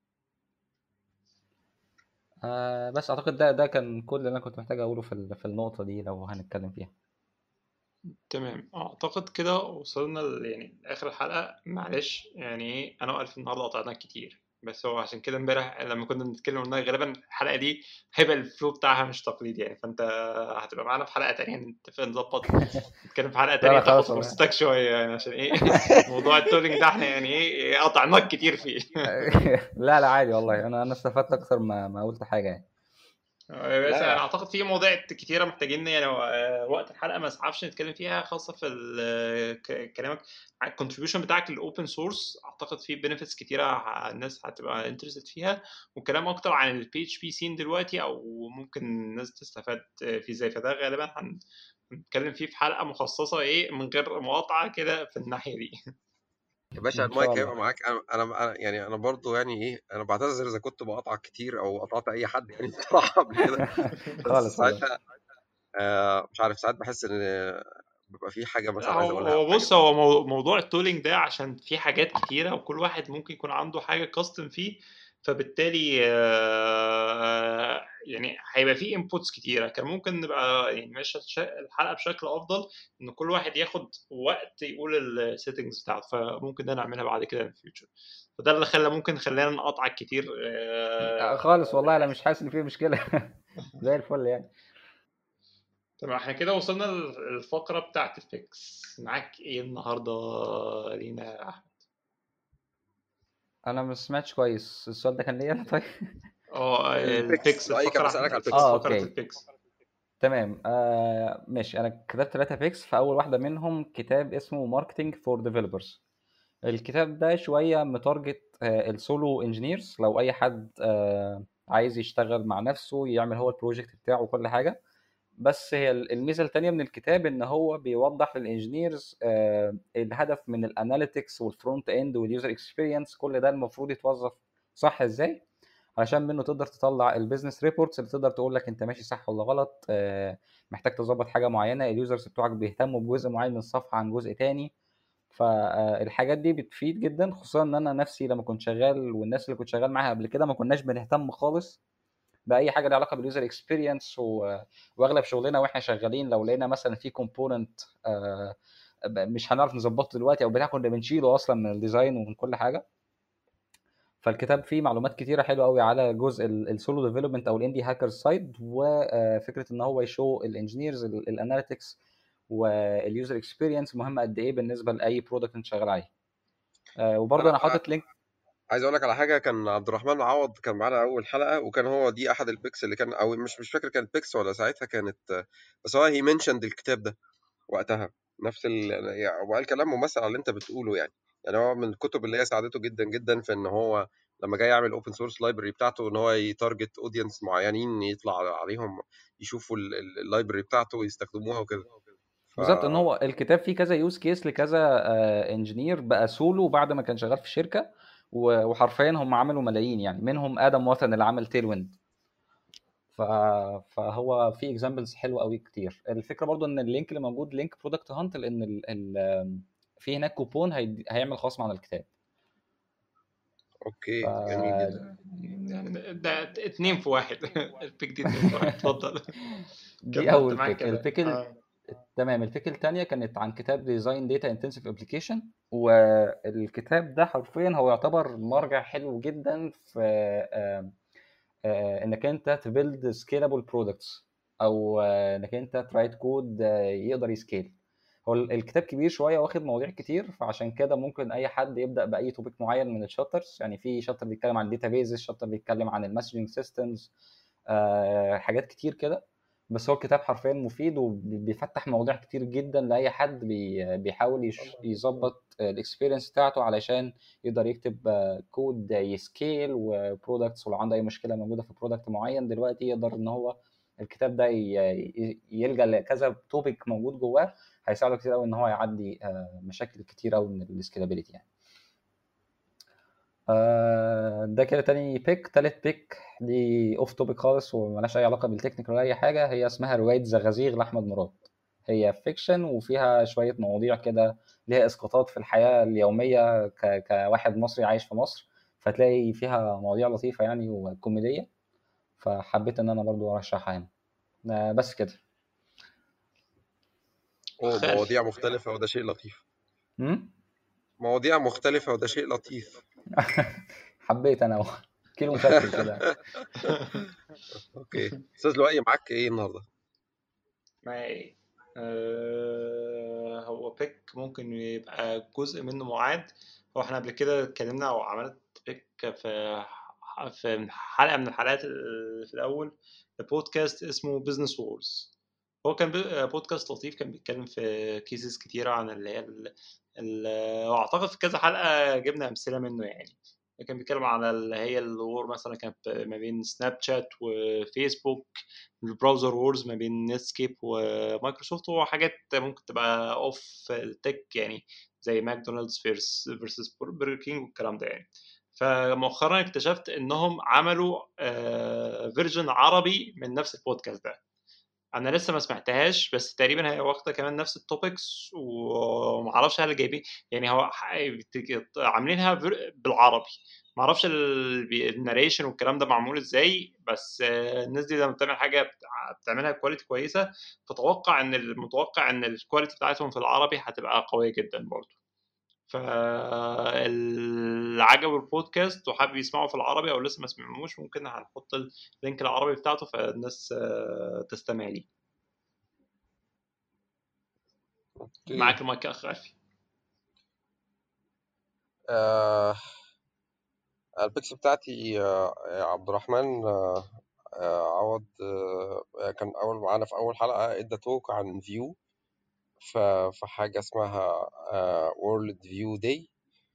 آه بس اعتقد ده ده كان كل اللي انا كنت محتاج اقوله في ال- في النقطه دي لو هنتكلم فيها تمام اعتقد كده وصلنا ل- يعني لاخر الحلقه معلش يعني ايه انا والف النهارده قطعناك كتير بس هو عشان كده امبارح لما كنا بنتكلم قلنا غالبا الحلقه دي هيبقى الفلو بتاعها مش تقليدي يعني فانت هتبقى معانا في حلقه تانية نتفق نظبط نتكلم في حلقه لا تانية لا خلاص تاخد والله فرصتك شويه يعني عشان ايه موضوع التولينج ده احنا يعني ايه قطعناك كتير فيه لا لا عادي والله انا انا استفدت اكتر ما ما قلت حاجه يعني بس لا انا اعتقد في مواضيع كتيره محتاجين يعني آه، وقت الحلقه ما اسعفش نتكلم فيها خاصه في ال- ك- كلامك على الكونتريبيوشن بتاعك للاوبن سورس اعتقد في بنفيتس كتيره ه- الناس هتبقى انترستد فيها وكلام اكتر عن البي اتش بي سين دلوقتي او ممكن الناس تستفاد فيه ازاي فده غالبا هن- هنتكلم فيه في حلقه مخصصه ايه من غير مقاطعه كده في الناحيه دي يا باشا ان شاء المايك هيبقى الله معاك انا انا أنا- يعني انا برضو يعني ايه انا بعتذر اذا كنت بقطعك كتير او قطعت اي حد يعني بصراحه قبل كده بس خالص والله ساعتها آه مش عارف ساعات بحس ان بيبقى في حاجه مثلا عايز هو اقولها او هو حاجه بص هو مو- موضوع التولينج ده عشان في حاجات كتيرة وكل واحد ممكن يكون عنده حاجة كاستم فيه فبالتالي آه، يعني هيبقى فيه انبوتس كتيرة كان ممكن نبقى يعني ماشية الش- الحلقة بشكل أفضل إن كل واحد ياخد وقت يقول السيتنجز بتاعته فممكن ده نعملها بعد كده في الفيوتشر فده اللي خلى ممكن خلانا نقطعك كتير آه، خالص والله انا مش حاسس ان في مشكله زي الفل يعني تمام احنا كده وصلنا للفقرة بتاعت الفيكس معاك ايه النهاردة لينا يا أحمد؟ انا ما سمعتش كويس السؤال ده كان ليا انا طيب اه البيكس البيكس اي كان الفقرة بسالك على البيكس اه فقرة اوكي البيكس تمام آه ماشي انا كتبت ثلاثة بيكس فاول واحده منهم كتاب اسمه ماركتنج فور ديفلوبرز الكتاب ده شويه متارجت آه السولو انجينيرز لو اي حد آه عايز يشتغل مع نفسه يعمل هو البروجكت بتاعه وكل حاجه بس هي الميزه التانيه من الكتاب ان هو بيوضح للانجينيرز آه الهدف من الاناليتكس والفرونت اند واليوزر اكسبيرينس كل ده المفروض يتوظف صح ازاي عشان منه تقدر تطلع البيزنس ريبورتس اللي تقدر تقول لك انت ماشي صح ولا غلط آه، محتاج تظبط حاجه معينه اليوزرز بتوعك بيهتموا بجزء معين من الصفحه عن جزء تاني فالحاجات دي بتفيد جدا خصوصا ان انا نفسي لما كنت شغال والناس اللي كنت شغال معاها قبل كده ما كناش بنهتم خالص باي حاجه ليها علاقه باليوزر اكسبيرينس واغلب شغلنا واحنا شغالين لو لقينا مثلا في كومبوننت مش هنعرف نظبطه دلوقتي او بتاع كنا بنشيله اصلا من الديزاين ومن كل حاجه فالكتاب فيه معلومات كتيره حلوه قوي على جزء السولو ديفلوبمنت او الاندي هاكر سايد وفكره ان هو يشو الانجينيرز الاناليتكس واليوزر اكسبيرينس مهمه قد ايه بالنسبه لاي برودكت انت شغال عليه آه، وبرضه انا انا حاطط لينك عايز اقول لك على حاجه كان عبد الرحمن عوض كان معانا اول حلقه وكان هو دي احد البيكس اللي كان او مش مش فاكر كانت بيكس ولا ساعتها كانت بس هو هي منشند الكتاب ده وقتها نفس ال يعني وقال كلام ممثل على اللي انت بتقوله يعني يعني هو من الكتب اللي هي ساعدته جدا جدا في ان هو لما جاي يعمل اوبن سورس لايبرري بتاعته ان هو يتارجت اودينس معينين يطلع عليهم يشوفوا اللايبرري بتاعته ويستخدموها وكده ف... بالظبط ان هو الكتاب فيه كذا يوز كيس لكذا انجينير بقى سولو بعد ما كان شغال في شركه و- وحرفيا هم عملوا ملايين يعني منهم ادم وثن اللي عمل تيل ويند ف... فهو في اكزامبلز حلوه قوي كتير الفكره برضو ان اللينك اللي موجود لينك برودكت هانت لان ال... ال... في هناك كوبون هي... هيعمل خصم على الكتاب اوكي ف... جميل جدا يعني ده, ده اتنين في واحد البيك دي اتنين في واحد اتفضل دي كملت اول معاك بيك كده البيك ال... اه تمام البيك التانية كانت عن كتاب ديزاين داتا انتنسيف ابلكيشن والكتاب ده حرفيا هو يعتبر مرجع حلو جدا في آه، آه، انك انت تبيلد سكيلابل برودكتس او آه، انك انت ترايت كود يقدر يسكيل هو ال- الكتاب كبير شويه واخد مواضيع كتير فعشان كده ممكن اي حد يبدا باي توبيك معين من الشابترز يعني في شابتر بيتكلم عن الداتابيز شابتر بيتكلم عن المسجنج سيستمز حاجات كتير كده بس هو الكتاب حرفيا مفيد وبيفتح مواضيع كتير جدا لاي حد بي- بيحاول يش- يظبط الاكسبيرينس بتاعته علشان يقدر يكتب آه، كود يسكيل وبرودكتس ولو عنده اي مشكله موجوده في برودكت معين دلوقتي يقدر ان هو الكتاب ده ي- ي- يلجا لكذا توبيك موجود جواه هيساعده كتير قوي ان هو يعدي آه، مشاكل كتير قوي من السكيلابيلتي يعني آه، ده كده تاني بيك تالت بيك دي اوف توبيك خالص وملهاش اي علاقه بالتكنيكال ولا اي حاجه هي اسمها روايه زغازيغ لاحمد مراد هي فيكشن وفيها شويه مواضيع كده ليها اسقاطات في الحياه اليوميه ك... كواحد مصري عايش في مصر فتلاقي فيها مواضيع لطيفه يعني وكوميديه فحبيت ان انا برضو ارشحها هنا آه، بس كده اوه خالد مواضيع مختلفة وده شيء لطيف مم؟ مواضيع مختلفة وده شيء لطيف حبيت انا أهو. كيلو مشكل كده اوكي استاذ لؤي معاك ايه النهارده معايا آه هو بيك ممكن يبقى جزء منه معاد هو احنا قبل كده اتكلمنا او عملت بيك في في حلقة من الحلقات اللي في الأول بودكاست اسمه بزنس وورز هو كان بي- بودكاست لطيف كان بيتكلم في كيسز كتيرة عن اللي هي ال- ال- واعتقد في كذا حلقة جبنا أمثلة منه يعني كان بيتكلم على اللي هي الوور مثلا كانت ما بين سناب شات وفيسبوك البراوزر وورز ما بين نتسكيب ومايكروسوفت وحاجات ممكن تبقى اوف التك يعني زي ماكدونالدز فيرسز برجر كينج والكلام ده يعني فمؤخرا اكتشفت انهم عملوا فيرجن عربي من نفس البودكاست ده انا لسه ما سمعتهاش بس تقريبا هي واخده كمان نفس التوبكس ومعرفش هل جايبين يعني هو ح- بت- عاملينها فير- بالعربي معرفش الناريشن والكلام ده معمول ازاي بس آه، الناس دي لما بتعمل حاجه بتع- بتعملها بكواليتي كويسه فتوقع ان المتوقع ان الكواليتي بتاعتهم في العربي هتبقى قويه جدا برضه فاللي عجبه البودكاست وحابب يسمعه في العربي او لسه ما سمعوش ممكن هنحط اللينك العربي بتاعته فالناس آه، تستمع ليه اوكي معاك المايك يا اخ عافي آه البيكس بتاعتي آه آه، عبد الرحمن آه آه عوض آه كان اول معانا في اول حلقة ادى توك عن فيو في حاجة اسمها وورلد فيو داي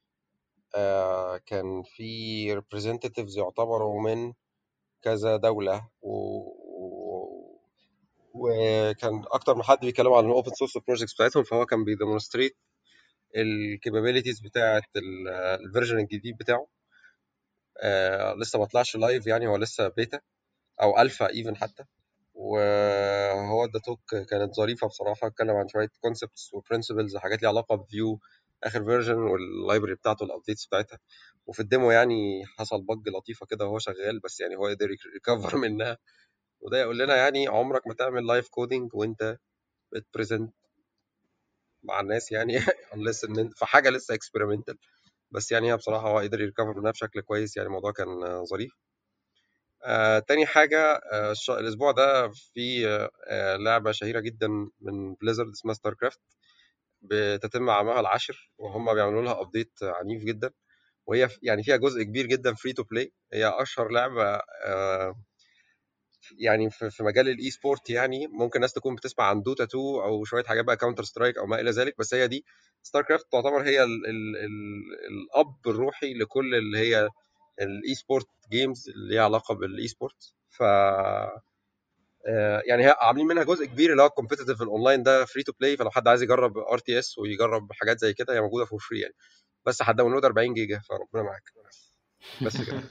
كان في representatives يعتبروا من كذا دولة و... و... وكان أكتر من حد بيتكلم عن الأوبن سورس بروجكتس بتاعتهم فهو كان بيديمونستريت الكابابيلتيز بتاعت الفيرجن الجديد بتاعه آه لسه ما طلعش لايف يعني هو لسه بيتا أو ألفا إيفن حتى وهو ده توك كانت ظريفة بصراحة اتكلم عن شوية كونسبتس وبرنسبلز حاجات ليها علاقة بفيو آخر فيرجن واللايبرري بتاعته الأبديتس بتاعتها وفي الديمو يعني حصل بج لطيفة كده وهو شغال بس يعني هو قدر يكفر منها وده يقول لنا يعني عمرك ما تعمل لايف كودينج وانت بتبريزنت مع الناس يعني unless ان انت في حاجة لسه اكسبيرمنتال بس يعني هي بصراحة هو قدر يريكفر منها بشكل كويس يعني الموضوع كان آه، ظريف آه، تاني حاجة آه، الش- الأسبوع ده في آه، آه، لعبة شهيرة جدا من بليزرد اسمها ستار كرافت بتتم عامها العاشر وهم بيعملوا لها أبديت عنيف جدا وهي ف- يعني فيها جزء كبير جدا فري تو بلاي هي أشهر لعبة آه، يعني في في مجال الاي سبورت يعني ممكن ناس تكون بتسمع عن دوتا 2 او شويه حاجات بقى كاونتر سترايك او ما الى ذلك بس هي دي ستار كرافت تعتبر هي ال ال ال الاب الروحي لكل اللي هي الاي سبورت جيمز اللي ليها علاقه بالاي سبورت ف آه، يعني هي عاملين منها جزء كبير اللي هو الكومبيتيتيف الاونلاين ده فري تو بلاي فلو حد عايز يجرب ار تي اس ويجرب حاجات زي كده هي موجوده فور فري يعني بس هتداونلود 40 جيجا فربنا معاك بس كده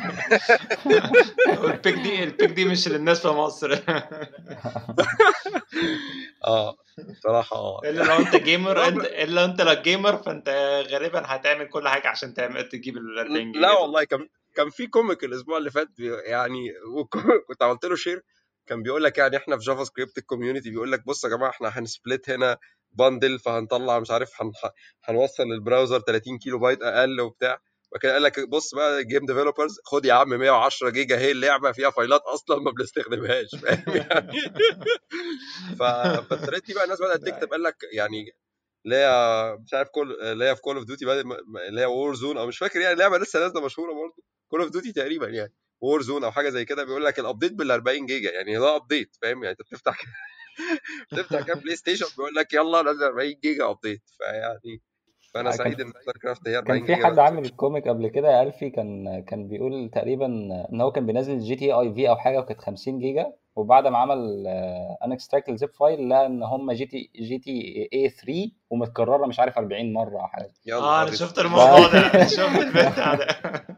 البيك دي البيك دي مش للناس في مصر اه بصراحه اه الا لو انت جيمر انت الا لو انت لو جيمر فانت غالبا هتعمل كل حاجه عشان تعمل تجيب ال 40 جيجا لا دول. والله كان كان في كوميك الاسبوع اللي فات بي- يعني وك- كنت عملت له شير كان بيقول لك يعني احنا في جافا سكريبت الكوميونتي بيقول لك بص يا جماعه احنا هنسبلت هنا باندل فهنطلع مش عارف هن... هنوصل للبراوزر 30 كيلو بايت اقل وبتاع وكان قال لك بص بقى جيم ديفلوبرز خد يا عم 110 جيجا هي اللعبه فيها فايلات اصلا ما بنستخدمهاش فاهم يعني ف... فابتديت بقى الناس بدات تكتب قال لك يعني اللي هي مش عارف كول اللي هي في كول اوف ديوتي اللي هي وور زون او مش فاكر يعني لعبه لسه نازله مشهوره برضه كول اوف ديوتي تقريبا يعني وور زون او حاجه زي كده بيقول لك الابديت بال 40 جيجا يعني ده ابديت فاهم يعني انت بتفتح بتفتح كام بلاي ستيشن بيقول لك يلا نزل 40 جيجا ابديت فيعني فانا كان سعيد ان ستار كرافت هي 40 كان في جيجا حد بس. عامل الكوميك قبل كده يا الفي كان كان بيقول تقريبا ان هو كان بينزل جي تي اي في او حاجه وكانت 50 جيجا وبعد ما عمل ان اكستراكت الزيب فايل لقى ان هم جي تي جي تي اي 3 ومتكرره مش عارف 40 مره او حاجه يلا اه انا نهار شفت أسود. الموضوع ده شفت البتاع ده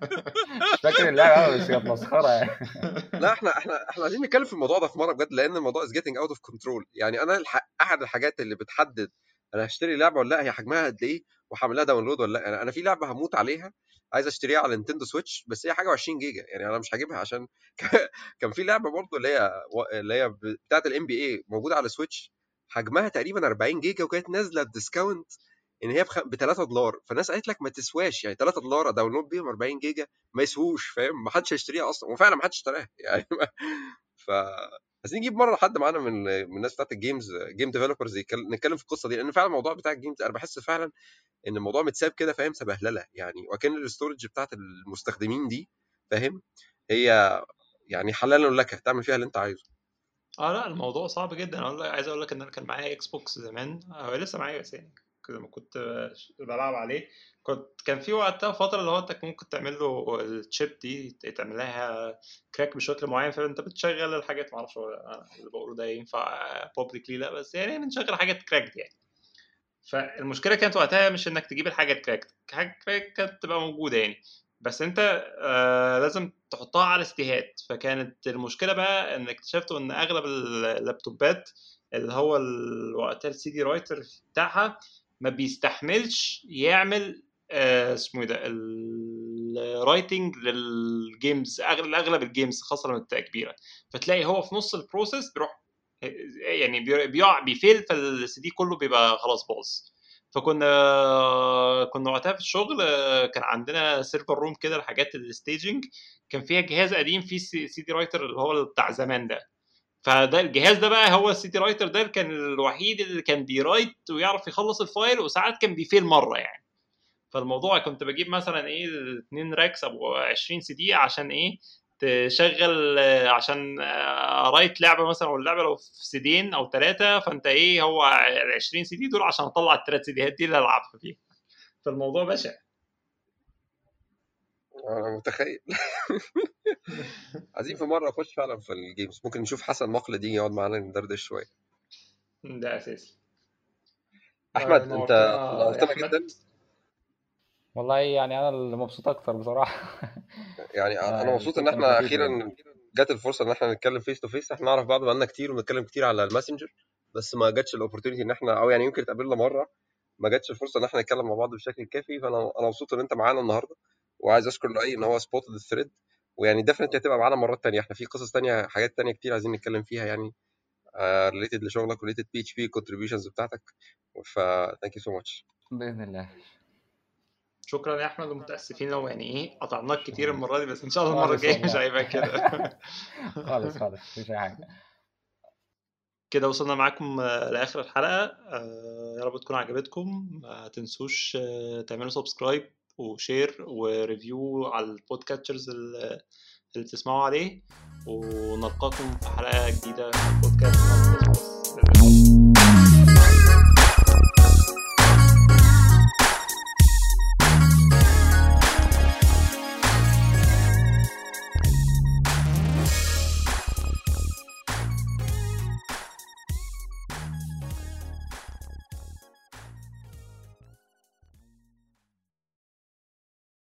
مش فاكر اللعبه أوي، بس كانت مسخره يعني لا احنا احنا احنا عايزين نتكلم في الموضوع ده في مره بجد لان الموضوع از جيتنج اوت اوف كنترول يعني انا الح... احد الحاجات اللي بتحدد انا هشتري لعبه ولا لا هي حجمها قد ايه وهعملها داونلود ولا لا انا أنا في لعبه هموت عليها عايز اشتريها على نينتندو سويتش بس هي حاجه 20 جيجا يعني انا مش هجيبها عشان كان في لعبه برضو اللي هي اللي هي بتاعه الام بي اي موجوده على سويتش حجمها تقريبا 40 جيجا وكانت نازله بديسكاونت ان هي ب 3 دولار فالناس قالت لك ما تسواش يعني 3 دولار اداونلود بيهم 40 جيجا ما يسووش فاهم ما حدش هيشتريها اصلا وفعلا ما حدش اشتراها يعني ف عايزين نجيب مره حد معانا من من الناس بتاعت الجيمز جيم ديفلوبرز نتكلم في القصه دي لان فعلا الموضوع بتاع الجيمز انا بحس فعلا ان الموضوع متساب كده فاهم سبهلله يعني وكان الاستورج بتاعت المستخدمين دي فاهم هي يعني حلال لك تعمل فيها اللي انت عايزه اه لا الموضوع صعب جدا انا أقول لك- عايز اقول لك ان انا كان معايا اكس بوكس زمان هو لسه معايا بس يعني كده لما كنت بلعب عليه كنت كان في وقتها فتره اللي هو انت ممكن تعمل له الشيب دي تعمل لها كراك بشكل معين فانت بتشغل الحاجات معرفش هو أنا اللي بقوله ده ينفع بوبليكلي لا بس يعني بنشغل حاجات كراك يعني فالمشكله كانت وقتها مش انك تجيب الحاجه الكراك حاجه كراك كانت تبقى موجوده يعني بس انت آه لازم تحطها على استيهات فكانت المشكله بقى ان اكتشفت ان اغلب اللابتوبات اللي هو ال- وقتها السي دي رايتر بتاعها ما بيستحملش يعمل آه، اسمه ايه ده الرايتنج للجيمز اغلب اغلب الجيمز خاصه لما بتبقى كبيره فتلاقي هو في نص البروسيس بيروح يعني بي- بيقع بيفيل فالسي دي كله بيبقى خلاص باظ فكنا كنا وقتها في الشغل آه، كان عندنا سيرفر روم كده لحاجات الستaging كان فيها جهاز قديم فيه سي دي رايتر اللي هو بتاع زمان ده فده الجهاز ده بقى هو السي دي رايتر ده كان الوحيد اللي كان بيرايت ويعرف يخلص الفايل وساعات كان بيفيل مره يعني فالموضوع كنت بجيب مثلا ايه 2 راكس او 20 سي دي عشان ايه تشغل آه، عشان آه، رايت لعبه مثلا واللعبه لو في سيدين او ثلاثه فانت ايه هو ال 20 سي دي دول عشان اطلع الثلاث سيديات دي اللي العبها فيها فالموضوع بشع انا متخيل عايزين في مره اخش فعلا في الجيمز ممكن نشوف حسن مقلد يجي يقعد معانا ندردش شويه ده اساسي احمد نورتنا انت يا نورتنا أحمد. جدا والله يعني انا اللي مبسوط اكتر بصراحه يعني آه، انا مبسوط ان الفكرة احنا خفيفة اخيرا جت الفرصه ان احنا نتكلم فيس تو فيس احنا نعرف بعض بقالنا كتير وبنتكلم كتير على الماسنجر بس ما جاتش الاوبورتونيتي ان احنا او يعني يمكن اتقابلنا مره ما جاتش الفرصه ان احنا نتكلم مع بعض بشكل كافي فانا انا مبسوط ان انت معانا النهارده وعايز اشكر لؤي ان هو سبوتد الثريد ويعني ديفنتلي هتبقى معانا مرات تانية احنا في قصص تانية حاجات تانية كتير عايزين نتكلم فيها يعني ريليتد لشغلك وريليتد بي اتش بي كونتريبيوشنز بتاعتك ف ثانك يو سو ماتش باذن الله شكرا يا احمد ومتاسفين لو يعني ايه قطعناك كتير المره دي بس ان شاء الله المره خالص الجايه مش والله. هيبقى كده خالص خالص مفيش اي حاجه كده وصلنا معاكم آه، لاخر الحلقه آه، يا رب تكون عجبتكم ما تنسوش آه، تعملوا سبسكرايب وشير وريفيو على البودكاتشرز اللي اللي بتسمعوا عليه ونلقاكم في حلقه جديده من بودكاست